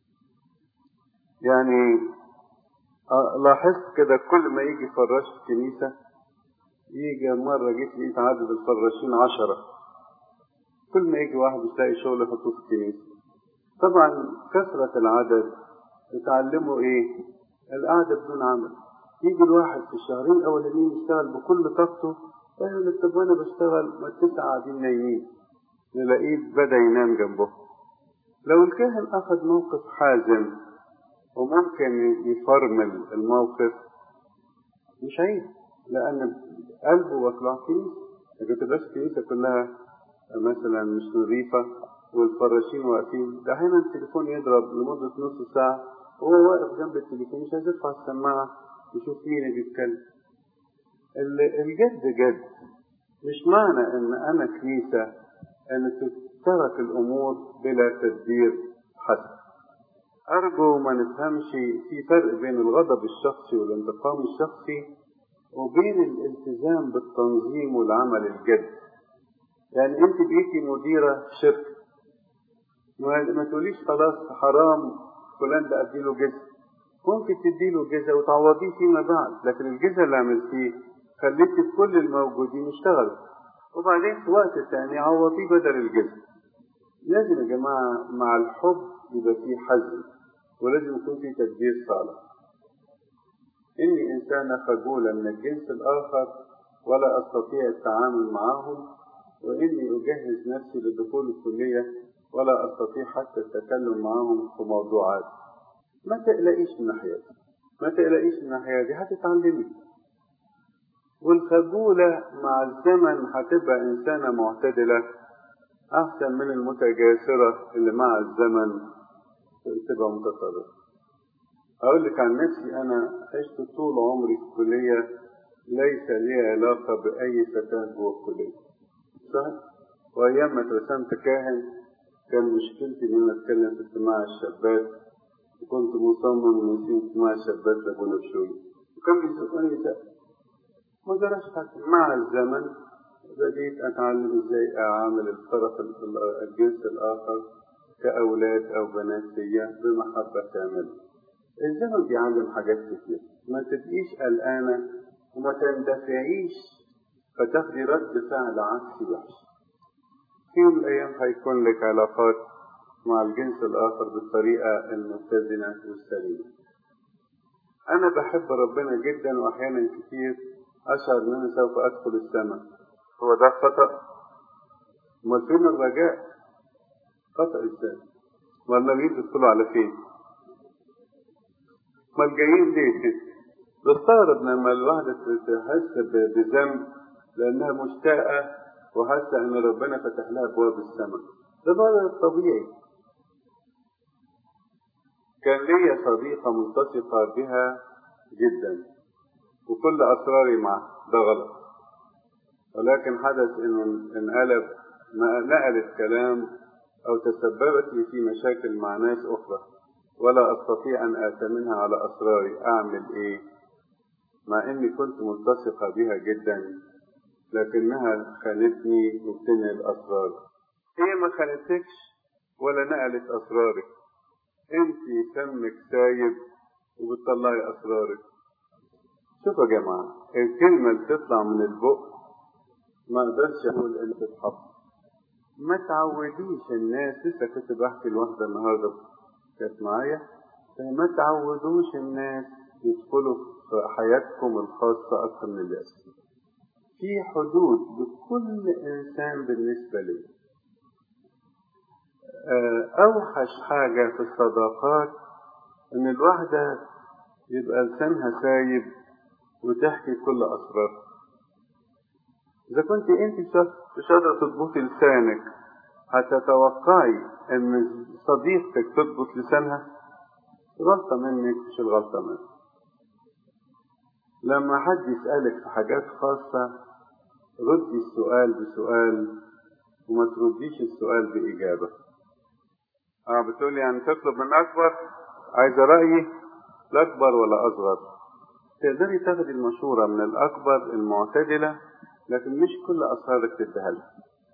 يعني لاحظت كده كل ما يجي فراش في الكنيسة يجي مرة جيت لقيت عدد الفراشين عشرة كل ما يجي واحد مش لاقي شغل يحطوه في الكنيسة طبعا كثرة العدد اتعلموا ايه القعدة بدون عمل يجي الواحد في الشهرين الأولانيين يشتغل بكل طاقته يقول لك طب وانا بشتغل ما التسعة قاعدين نايمين نلاقيه بدأ ينام جنبه لو الكاهن أخذ موقف حازم وممكن يفرمل الموقف مش عيب لأن قلبه واكله كنيسة لكن تبقاش الكنيسة كلها مثلا مش نظيفة والفراشين واقفين ده أحيانا التليفون يضرب لمدة نص ساعة وهو واقف جنب التليفون مش عايز يرفع السماعة يشوف مين اللي بيتكلم الجد جد مش معنى ان انا كنيسة ان تترك الامور بلا تدبير حسن أرجو ما نفهمش في فرق بين الغضب الشخصي والانتقام الشخصي وبين الالتزام بالتنظيم والعمل الجد يعني أنت بقيتي مديرة شركة ما تقوليش خلاص حرام فلان ده أديله جزء ممكن تديله جزء وتعوضيه فيما بعد لكن الجزء اللي عملتيه خليتي كل الموجودين يشتغلوا وبعدين في وقت تاني عوضيه بدل الجزء لازم يا جماعة مع الحب يبقى فيه حزم ولازم يكون في تدبير صالح إني إنسانة خجولة من الجنس الآخر ولا أستطيع التعامل معهم وإني أجهز نفسي لدخول الكلية ولا أستطيع حتى التكلم معهم في موضوعات ما تقلقيش من ناحية ما تقلقيش من ناحية دي هتتعلمي والخجولة مع الزمن هتبقى إنسانة معتدلة أحسن من المتجاسرة اللي مع الزمن تبقى متطرفة أقول لك عن نفسي أنا عشت طول عمري في الكلية ليس لي علاقة بأي فتاة جوه الكلية صح؟ وأيام ما اترسمت كاهن كان مشكلتي إن أنا أتكلم في اجتماع الشابات وكنت مصمم إن أسيب اجتماع الشابات لأبونا بشوي وكان بيسألني سأل ما جراش حاجة مع الزمن بديت أتعلم إزاي أعامل الطرف الجنس الآخر كأولاد أو بنات ليا بمحبة كاملة. الزمن بيعلم حاجات كتير، ما تبقيش قلقانة وما تندفعيش فتاخدي رد فعل عكسي وحش. في يوم من الأيام هيكون لك علاقات مع الجنس الآخر بالطريقة المتزنة والسليمة. أنا بحب ربنا جدا وأحيانا كتير أشعر إن أنا سوف أدخل السماء. هو ده خطأ؟ أمال فين الرجاء؟ خطأ إنسان ما النبيين تدخلوا على فين؟ ما الجايين ليه؟ بستغرب لما الواحدة تحس بذنب لأنها مشتاقة وحاسة إن ربنا فتح لها أبواب السماء ده بقى الطبيعي كان ليا صديقة ملتصقة بها جدا وكل أسراري معه ده غلط ولكن حدث إنه انقلب نقلت كلام أو تسببت لي في مشاكل مع ناس أخرى ولا أستطيع أن آتمنها على أسراري أعمل إيه مع إني كنت ملتصقة بها جدا لكنها خانتني وبتنقل أسرار هي ما خانتكش ولا نقلت أسرارك أنت سمك سايب وبتطلعي أسرارك شوفوا يا جماعة الكلمة اللي تطلع من البق ما اقدرش اقول اللي تتحط ما تعوديش الناس لسه كنت بحكي لواحدة النهاردة كانت معايا ما تعودوش الناس يدخلوا في حياتكم الخاصة أكثر من اللازم في حدود لكل إنسان بالنسبة لي أوحش حاجة في الصداقات إن الواحدة يبقى لسانها سايب وتحكي كل أسرارها إذا كنت أنت مش قادرة تضبطي لسانك هتتوقعي إن صديقتك تضبط لسانها غلطة منك مش الغلطة منك لما حد يسألك في حاجات خاصة ردي السؤال بسؤال وما ترديش السؤال بإجابة اه بتقولي يعني تطلب من أكبر عايزة رأيي لا أكبر ولا أصغر تقدري تاخدي المشورة من الأكبر المعتدلة لكن مش كل أسرارك تديها لها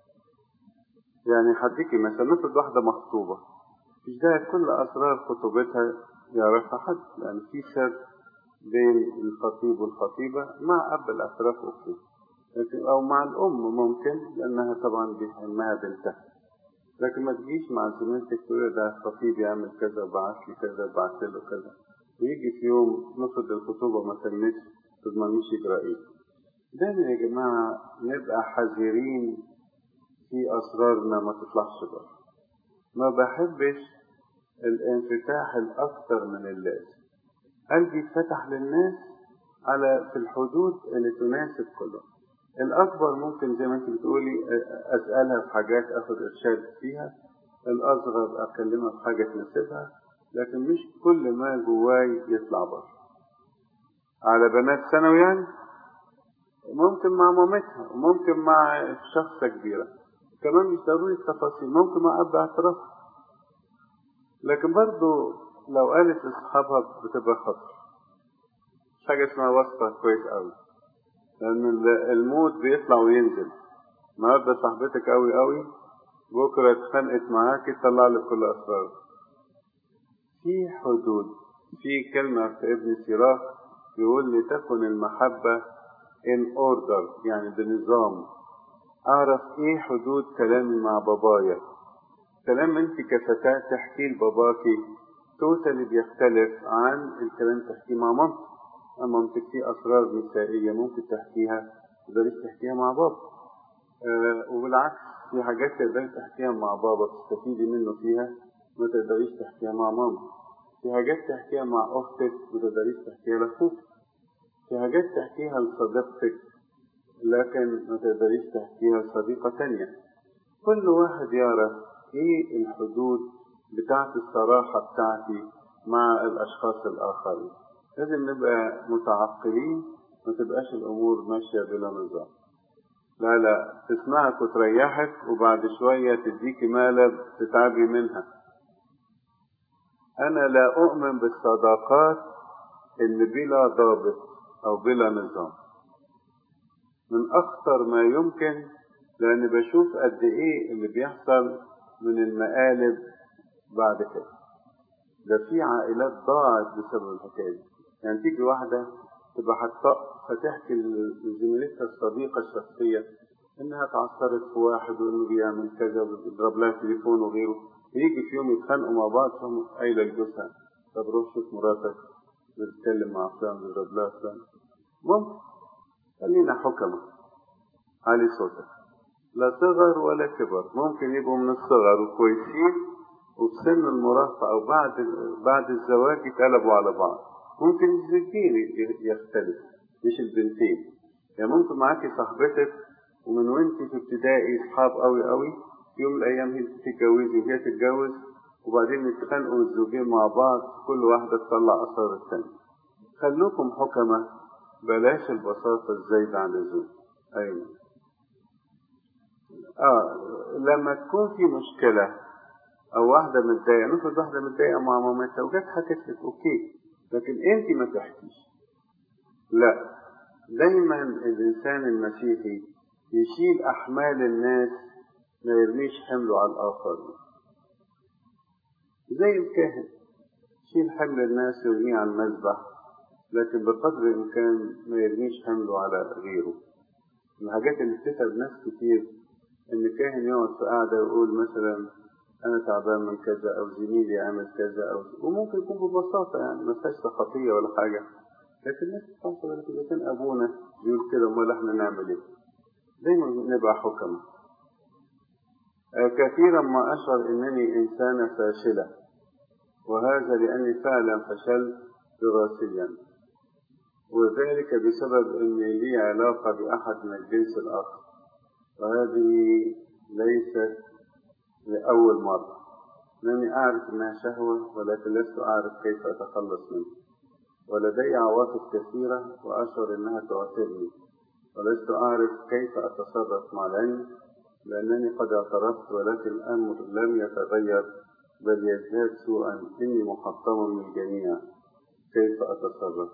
يعني هديكي مثلا نفرض واحدة مخطوبة مش ده كل أسرار خطوبتها يعرفها حد لأن في سر بين الخطيب والخطيبة مع أب الأطراف أخته لكن أو مع الأم ممكن لأنها طبعا بيهمها بنتها لكن ما تجيش مع زميلتك تقول ده خطيب يعمل كذا وبعت لي كذا وبعت له كذا ويجي في يوم نفرض الخطوبة ما تمتش تضمنيش يجرى ايه دايما يا جماعة نبقى حذرين في أسرارنا ما تطلعش بره ما بحبش الانفتاح الأكثر من اللازم قلبي اتفتح للناس على في الحدود اللي تناسب كلهم الأكبر ممكن زي ما أنت بتقولي أسألها في حاجات أخد إرشاد فيها الأصغر أكلمها في حاجة تناسبها لكن مش كل ما جواي يطلع بره على بنات ثانوي يعني ممكن مع مامتها وممكن مع شخصة كبيرة كمان مش ضروري التفاصيل ممكن مع أب اعتراف لكن برضو لو قالت لأصحابها بتبقى خطر مش حاجة اسمها وصفة كويس أوي لأن المود بيطلع وينزل النهاردة صاحبتك أوي أوي بكرة اتخانقت معاك تطلع لك كل أسرار في حدود في كلمة في ابن سيراك يقول لتكن المحبة in order يعني بنظام أعرف إيه حدود كلامي مع بابايا كلام أنت كفتاة تحكيه لباباكي توتالي بيختلف عن الكلام تحكيه مع مامتك مامتك في أسرار نسائية ممكن تحكيها تقدريش تحكيها مع بابا أه وبالعكس في حاجات تقدري تحكيها مع بابا تستفيدي منه فيها ما تقدريش تحكيها مع ماما في حاجات تحكيها مع أختك ما تقدريش تحكيها لأخوك في حاجات تحكيها لصديقتك لكن ما تقدريش تحكيها لصديقة تانية كل واحد يعرف ايه الحدود بتاعت الصراحة بتاعتي مع الأشخاص الآخرين لازم نبقى متعقلين ما تبقاش الأمور ماشية بلا نظام لا لا تسمعك وتريحك وبعد شوية تديكي مالب تتعبي منها أنا لا أؤمن بالصداقات اللي بلا ضابط أو بلا نظام من أخطر ما يمكن لأن بشوف قد إيه اللي بيحصل من المقالب بعد كده ده في عائلات ضاعت بسبب الحكاية دي يعني تيجي واحدة تبقى هتحكي لزميلتها الصديقة الشخصية إنها اتعثرت في واحد وإنه بيعمل كذا وبيضرب لها تليفون وغيره ويجي في يوم يتخانقوا مع بعض فهم قايلة لجوزها طب روح شوف مراتك بتتكلم مع فلان بيضرب لها فلان ممكن خلينا حكمة علي صوتك لا صغر ولا كبر ممكن يبقوا من الصغر وكويسين وفي سن المراهقة أو بعد بعد الزواج يتقلبوا على بعض ممكن الزوجين يختلف مش البنتين يعني ممكن معاكي صاحبتك ومن وانت في ابتدائي اصحاب قوي قوي في يوم من الايام هي تتجوزي وهي تتجوز وبعدين يتخانقوا الزوجين مع بعض كل واحده تطلع اسرار الثانيه خلوكم حكمة بلاش البساطة الزايدة عن اللزوم أيوة آه لما تكون في مشكلة أو واحدة متضايقة نفرض واحدة متضايقة مع مامتها وجت حكت لك أوكي لكن أنت ما تحكيش لا دايما الإنسان المسيحي يشيل أحمال الناس ما يرميش حمله على الآخرين زي الكاهن يشيل حمل الناس ويرميه على المذبح لكن بقدر الإمكان ما يرميش حمله على غيره من الحاجات اللي بتتعب ناس كتير إن الكاهن يقعد في قعدة ويقول مثلا أنا تعبان من كذا أو زميلي عمل كذا أو وممكن يكون ببساطة يعني ما فيهاش خطية ولا حاجة لكن الناس بتعصب لك إذا كان أبونا بيقول كده أمال إحنا نعمل إيه؟ دايما نبقى حكمة كثيرا ما أشعر أنني إنسانة فاشلة وهذا لأني فعلا فشلت دراسيا وذلك بسبب أني لي علاقة بأحد من الجنس الآخر وهذه ليست لأول مرة لأني أعرف أنها شهوة ولكن لست أعرف كيف أتخلص منها ولدي عواطف كثيرة وأشعر أنها توافقني ولست أعرف كيف أتصرف مع العلم لأنني قد اعترفت ولكن الأمر لم يتغير بل يزداد سوءا إني محطم من الجميع كيف أتصرف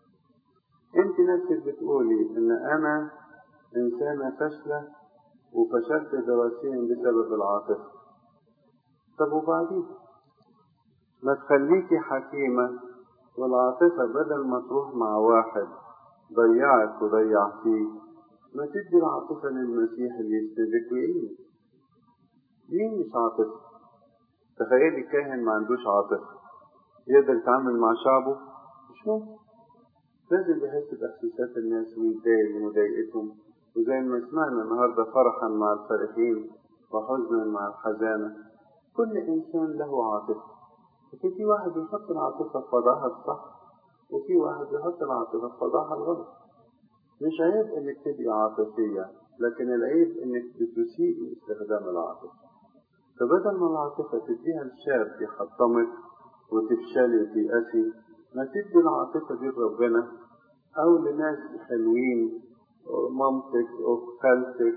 أنت نفسك بتقولي إن أنا إنسانة فاشلة وفشلت دراسيا بسبب العاطفة طب وبعدين ما تخليكي حكيمة والعاطفة بدل ما تروح مع واحد ضيعك وضيع فيك ما تدي العاطفة للمسيح اللي يسندك ويعينك مين مش عاطفة تخيلي كاهن ما عندوش عاطفة يقدر يتعامل مع شعبه مش ممكن لازم يحس بإحساسات الناس ويتضايق ومضايقتهم وزي ما سمعنا النهاردة فرحا مع الفرحين وحزنا مع الحزانة كل إنسان له عاطفة لكن في واحد بيحط العاطفة في وضعها الصح وفي واحد بيحط العاطفة في وضعها الغلط مش عيب انك تبقي عاطفية لكن العيب انك بتسيء استخدام العاطفة فبدل ما العاطفة تديها لشاب يحطمك وتفشلي وتيأسي ما تدي العاطفة دي لربنا أو لناس حلوين مامتك أو خالتك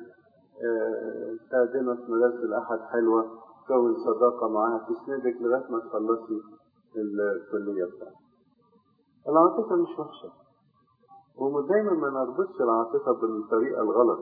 خادمة في مدرسة الأحد حلوة تكون صداقة معاها تسندك لغاية ما تخلصي الكلية بتاعتك العاطفة مش وحشة ودايما ما نربطش العاطفة بالطريقة الغلط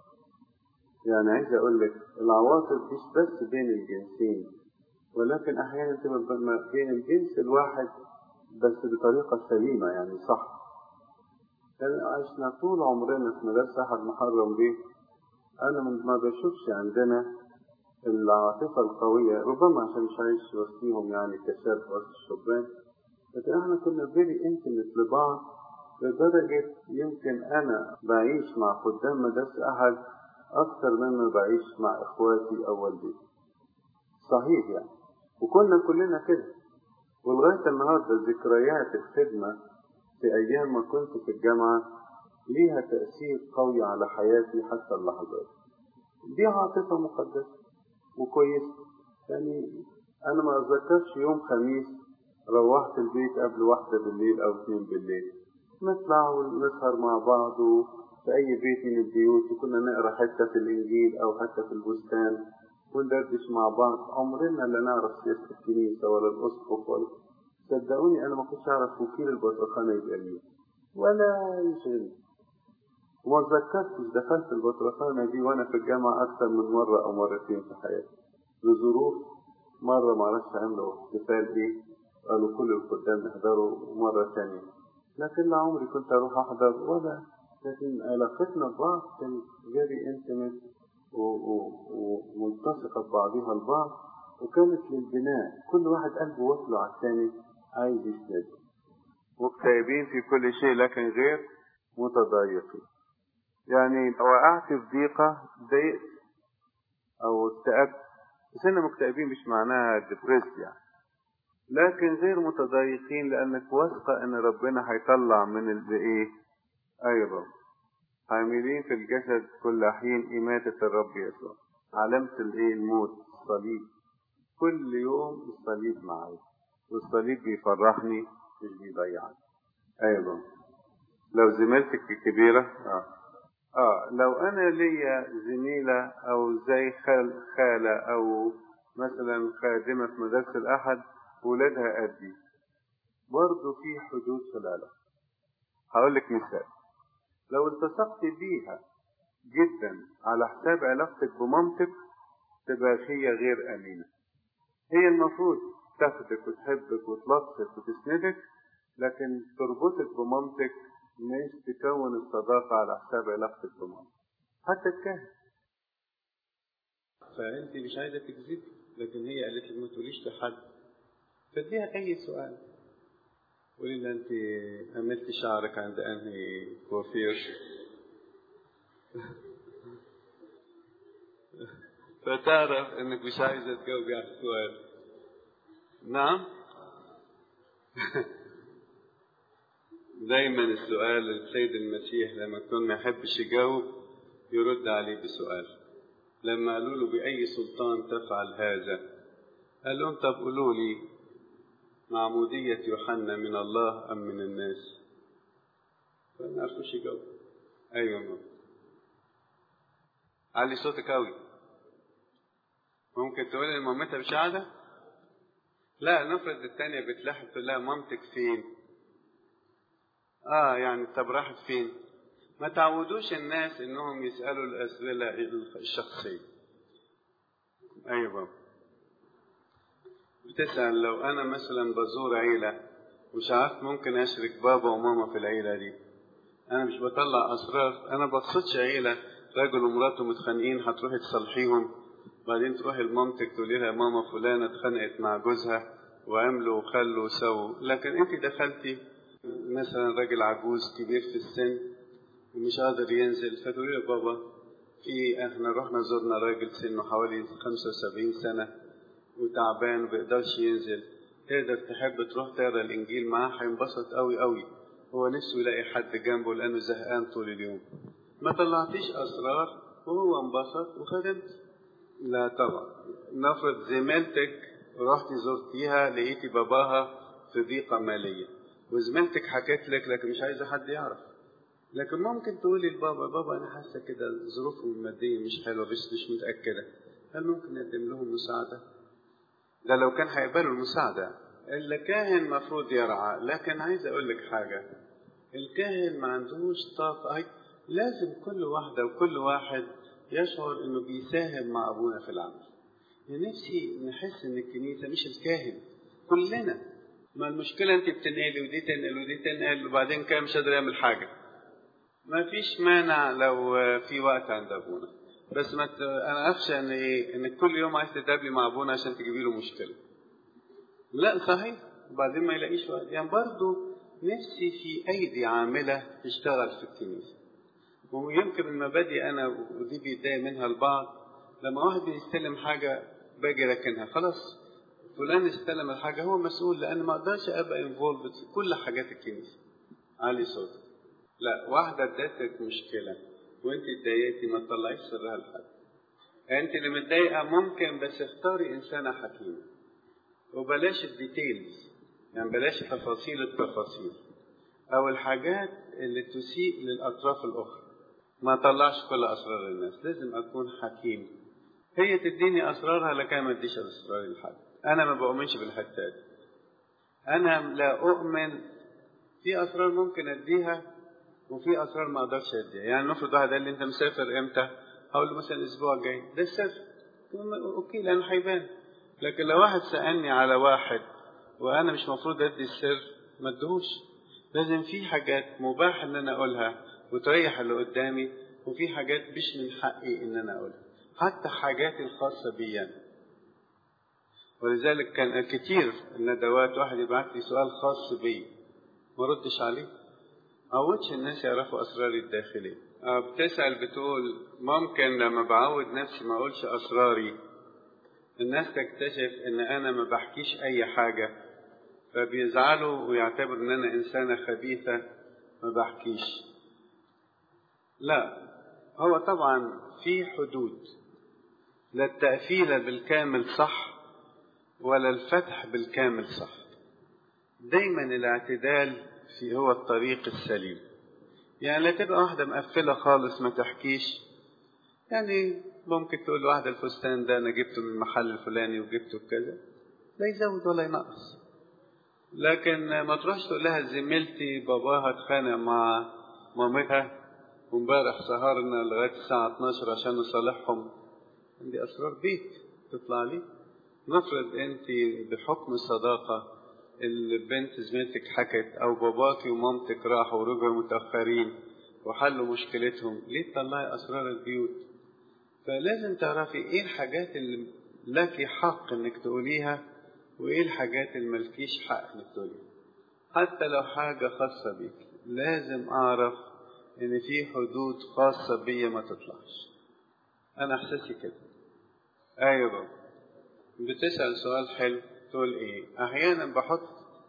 يعني عايز أقول لك العواطف مش بس بين الجنسين ولكن أحيانا تبقى بين الجنس الواحد بس بطريقة سليمة يعني صح يعني عشنا طول عمرنا في مدرسة أحد محرم بيه أنا ما بشوفش عندنا العاطفة القوية ربما عشان مش عايش وسطيهم يعني كشاب وسط الشبان لكن احنا كنا فيري انتمت لبعض لدرجة يمكن أنا بعيش مع خدام مدرسة أحد أكثر مما بعيش مع إخواتي أو والدتي صحيح يعني وكنا كلنا كده ولغاية النهاردة ذكريات الخدمة في أيام ما كنت في الجامعة ليها تأثير قوي على حياتي حتى اللحظات دي عاطفة مقدسة وكويسة يعني أنا ما أتذكرش يوم خميس روحت البيت قبل واحدة بالليل أو اثنين بالليل نطلع ونسهر مع بعض في أي بيت من البيوت وكنا نقرا حتة في الإنجيل أو حتى في البستان وندردش مع بعض عمرنا لا نعرف سياسة الكنيسة ولا الأسقف ولا صدقوني أنا ما كنتش أعرف وكيل البطرخانة يبقى مين ولا يشغلني وما تذكرتش دخلت البطرخانة دي وأنا في الجامعة أكثر من مرة أو مرتين في حياتي لظروف مرة معرفش عملوا احتفال إيه قالوا كل الخدام احضروا مرة ثانية لكن لا عمري كنت أروح أحضر ولا لكن علاقتنا ببعض كانت very intimate وملتصقة ببعضها البعض وكانت للبناء كل واحد قلبه وصله على الثاني عايز يسند مكتئبين في كل شيء لكن غير متضايقين يعني وقعت في ضيقة ضايقت أو اكتئبت بس إن مكتئبين مش معناها ديبريس يعني لكن غير متضايقين لأنك واثقة إن ربنا هيطلع من الإيه؟ أيضا عاملين في الجسد كل حين إماتة الرب يسوع علامة الإيه؟ الموت الصليب كل يوم الصليب معايا والصليب بيفرحني مش بيضيعني أيضا لو زميلتك كبيرة اه اه لو انا ليا زميلة او زي خال خالة او مثلا خادمة في مدرسة الاحد ولادها قدي برضه في حدود في العلاقة هقول لك مثال لو التصقت بيها جدا على حساب علاقتك بمامتك تبقى هي غير امينة هي المفروض تاخدك وتحبك وتلطفك وتسندك لكن تربطك بمامتك مش تكون الصداقة على حساب علاقتك بمامتك حتى الكاهن فانت مش عايزة تكذبي لكن هي قالت لك ما تقوليش لحد فاديها اي سؤال قولي لها انت عملت شعرك عند انهي كوافير فتعرف انك مش عايزة تجاوبي على السؤال نعم دايما السؤال السيد المسيح لما كان ما يحبش يجاوب يرد عليه بسؤال لما قالوا له بأي سلطان تفعل هذا قال لهم طب قولوا لي معمودية يوحنا من الله أم من الناس فما عرفوش يجاوب أيوة ماما علي صوتك أوي ممكن تقول ان مامتها مش قاعدة؟ لا نفرض التانية بتلحق تقول لها مامتك فين؟ اه يعني طب راحت فين؟ ما تعودوش الناس انهم يسألوا الأسئلة الشخصية. ايوه بابا. بتسأل لو انا مثلا بزور عيلة مش عارف ممكن اشرك بابا وماما في العيلة دي. انا مش بطلع اسرار انا بقصدش عيلة راجل ومراته متخانقين هتروحي تصلحيهم بعدين تروحي لمامتك تقولي لها ماما فلانة اتخانقت مع جوزها وعملوا وخلوا وسووا لكن انت دخلتي مثلا راجل عجوز كبير في السن ومش قادر ينزل فتقولي له بابا في احنا رحنا زرنا راجل سنه حوالي 75 سنة وتعبان وبيقدرش ينزل تقدر تحب تروح تقرا الانجيل معاه هينبسط قوي قوي هو نفسه يلاقي حد جنبه لانه زهقان طول اليوم ما طلعتيش اسرار وهو انبسط وخدمت لا طبعا نفرض زميلتك رحتي زرتيها لقيتي باباها في ضيقة مالية وزميلتك حكت لك لكن مش عايزة حد يعرف لكن ممكن تقولي لبابا بابا أنا حاسة كده ظروفهم المادية مش حلوة بس مش متأكدة هل ممكن نقدم لهم مساعدة؟ ده لو كان هيقبلوا المساعدة الكاهن مفروض يرعى لكن عايز أقول لك حاجة الكاهن ما عندوش طاقة لازم كل واحدة وكل واحد يشعر انه بيساهم مع ابونا في العمل نفسي نحس ان الكنيسه مش الكاهن كلنا ما المشكله انت بتنقلي ودي تنقل ودي تنقل وبعدين كان مش قادر يعمل حاجه ما فيش مانع لو في وقت عند ابونا بس ما ت... انا اخشى ان ايه انك كل يوم عايز تتقابلي مع ابونا عشان تجيبي له مشكله لا صحيح وبعدين ما يلاقيش وقت يعني برضه نفسي في ايدي عامله تشتغل في الكنيسه ويمكن المبادئ انا ودي بيتضايق منها البعض لما واحد بيستلم حاجه باجي راكنها خلاص فلان استلم الحاجه هو مسؤول لان ما اقدرش ابقى انفولد في كل حاجات الكنيسه علي صوتك لا واحده ادتك مشكله وانت اتضايقتي ما تطلعيش سرها لحد انت اللي متضايقه ممكن بس اختاري انسانه حكيمه وبلاش الديتيلز يعني بلاش تفاصيل التفاصيل او الحاجات اللي تسيء للاطراف الاخرى ما طلعش كل اسرار الناس لازم اكون حكيم هي تديني اسرارها لكن ما اديش اسراري لحد انا ما بؤمنش بالحته دي انا لا اؤمن في اسرار ممكن اديها وفي اسرار ما اقدرش اديها يعني نفرض واحد قال لي انت مسافر امتى هقول له مثلا الاسبوع الجاي ده السر اوكي لانه هيبان لكن لو واحد سالني على واحد وانا مش مفروض ادي السر ما ادهوش لازم في حاجات مباح ان انا اقولها وتريح اللي قدامي وفي حاجات مش من حقي ان انا اقولها حتى حاجاتي الخاصه بي أنا. ولذلك كان كتير الندوات واحد يبعت لي سؤال خاص بي ما ردش عليه عودش الناس يعرفوا اسراري الداخليه بتسال بتقول ممكن لما بعود نفسي ما اقولش اسراري الناس تكتشف ان انا ما بحكيش اي حاجه فبيزعلوا ويعتبروا ان انا انسانه خبيثه ما بحكيش لا هو طبعا في حدود لا التأفيل بالكامل صح ولا الفتح بالكامل صح دايما الاعتدال في هو الطريق السليم يعني لا تبقى واحدة مقفلة خالص ما تحكيش يعني ممكن تقول واحدة الفستان ده أنا جبته من المحل الفلاني وجبته بكذا لا يزود ولا ينقص لكن ما تروحش تقول لها زميلتي باباها اتخانق مع مامتها وامبارح سهرنا لغاية الساعة 12 عشان نصالحهم عندي أسرار بيت تطلع لي نفرض أنت بحكم الصداقة البنت زميلتك حكت أو باباكي ومامتك راحوا ورجعوا متأخرين وحلوا مشكلتهم ليه تطلعي أسرار البيوت فلازم تعرفي إيه الحاجات اللي لك حق إنك تقوليها وإيه الحاجات اللي ملكيش حق إنك تقوليها حتى لو حاجة خاصة بيك لازم أعرف إن في حدود خاصة بيا ما تطلعش أنا إحساسي كده أيوة بتسأل سؤال حلو تقول إيه أحيانا بحط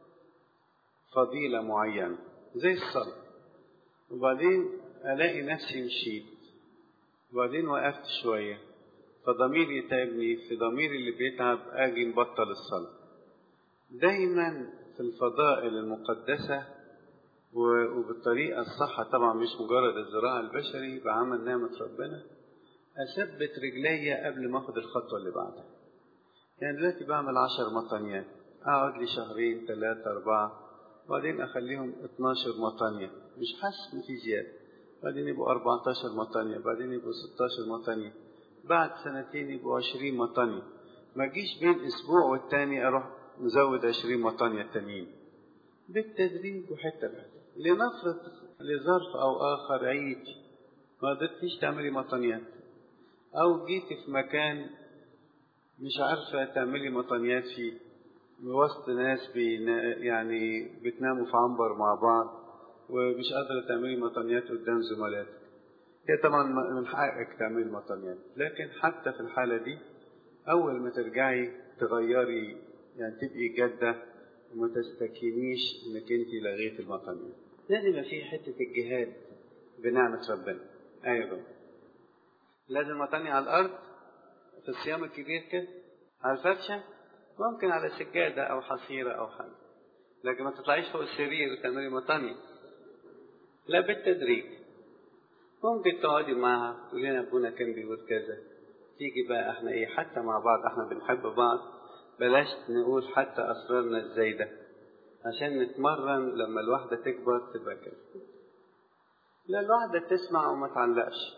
فضيلة معينة زي الصلاة وبعدين ألاقي نفسي مشيت وبعدين وقفت شوية فضميري يتعبني في ضميري اللي بيتعب أجي مبطل الصلاة دايما في الفضائل المقدسة وبالطريقة الصح طبعا مش مجرد الزراعة البشري بعمل نعمة ربنا أثبت رجلي قبل ما أخد الخطوة اللي بعدها يعني دلوقتي بعمل عشر مطانيات أقعد لي شهرين ثلاثة أربعة وبعدين أخليهم 12 مطانية مش حاسس إن في زيادة بعدين يبقوا 14 مطانية بعدين يبقوا 16 مطانية بعد سنتين يبقوا 20 مطانية ما أجيش بين أسبوع والتاني أروح مزود 20 مطانية تانيين بالتدريج وحتة بحتة لنفرض لظرف أو آخر عيد ما قدرتيش تعملي مطانيات أو جيتي في مكان مش عارفة تعملي مطانيات فيه وسط ناس بينا يعني بتناموا في عنبر مع بعض ومش قادرة تعملي مطانيات قدام زملاتك هي طبعا من حقك تعملي مطانيات لكن حتى في الحالة دي أول ما ترجعي تغيري يعني تبقي جادة وما تستكينيش إنك أنت لغيت المطانيات لازم يبقى في حتة الجهاد بنعمة ربنا أيوة لازم مطاني على الأرض في الصيام الكبير كده على الفرشة ممكن على سجادة أو حصيرة أو حاجة لكن ما تطلعيش فوق السرير وتعملي مطانية لا بالتدريج ممكن تقعدي معها تقولي لنا ابونا كان بيقول كذا تيجي بقى احنا ايه حتى مع بعض احنا بنحب بعض بلاش نقول حتى اسرارنا الزايدة عشان نتمرن لما الواحدة تكبر تبقى كده لا الواحدة تسمع وما تعلقش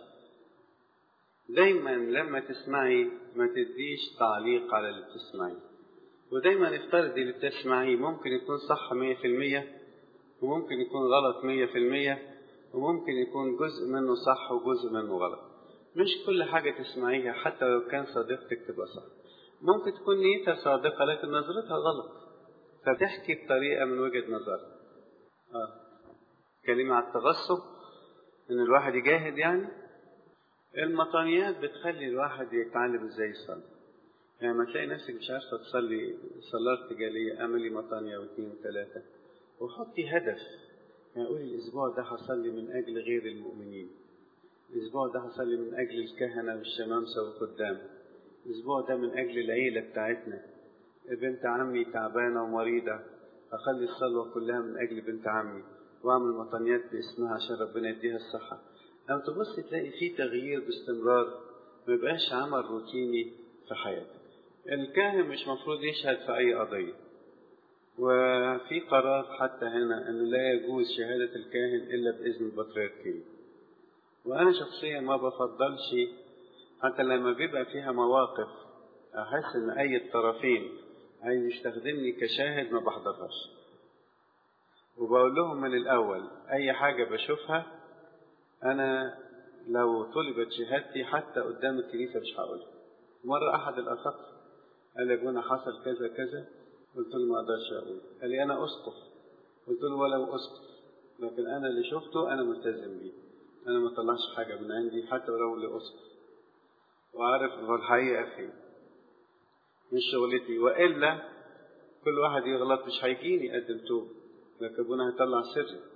دايما لما تسمعي ما تديش تعليق على اللي بتسمعيه ودايما افترضي اللي بتسمعيه ممكن يكون صح مية في المية وممكن يكون غلط مية في المية وممكن يكون جزء منه صح وجزء منه غلط مش كل حاجة تسمعيها حتى لو كان صديقتك تبقى صح ممكن تكون نيتها صادقة لكن نظرتها غلط فتحكي بطريقة من وجهة نظرها آه. كلمة على التغصب إن الواحد يجاهد يعني المطانيات بتخلي الواحد يتعلم ازاي يصلي يعني ما تلاقي نفسك مش عارفة تصلي صلاة ارتجالية اعملي مطانية واثنين وثلاثة وحطي هدف يعني قولي الأسبوع ده هصلي من أجل غير المؤمنين الأسبوع ده هصلي من أجل الكهنة والشمامسة والخدام الأسبوع ده من أجل العيلة بتاعتنا بنت عمي تعبانة ومريضة أخلي الصلوة كلها من أجل بنت عمي وأعمل مطانيات باسمها عشان ربنا يديها الصحة لما تبص تلاقي في تغيير باستمرار ما يبقاش عمل روتيني في حياتك الكاهن مش مفروض يشهد في أي قضية وفي قرار حتى هنا أنه لا يجوز شهادة الكاهن إلا بإذن البطريركية وأنا شخصيا ما بفضلش حتى لما بيبقى فيها مواقف أحس إن أي الطرفين عايز يستخدمني كشاهد ما بحضرهاش وبقول لهم من الأول أي حاجة بشوفها أنا لو طلبت شهادتي حتى قدام الكنيسة مش هقولها مرة أحد الأساقفة قال لي أبونا حصل كذا كذا قلت له ما أقدرش أقول قال لي أنا أسقف قلت له ولو أسقف لكن أنا اللي شفته أنا ملتزم بيه أنا ما طلعش حاجة من عندي حتى ولو لأسقف وعارف هو الحقيقة فين مش شغلتي وإلا كل واحد يغلط مش هيجيني يقدم توب لكن أبونا هيطلع سري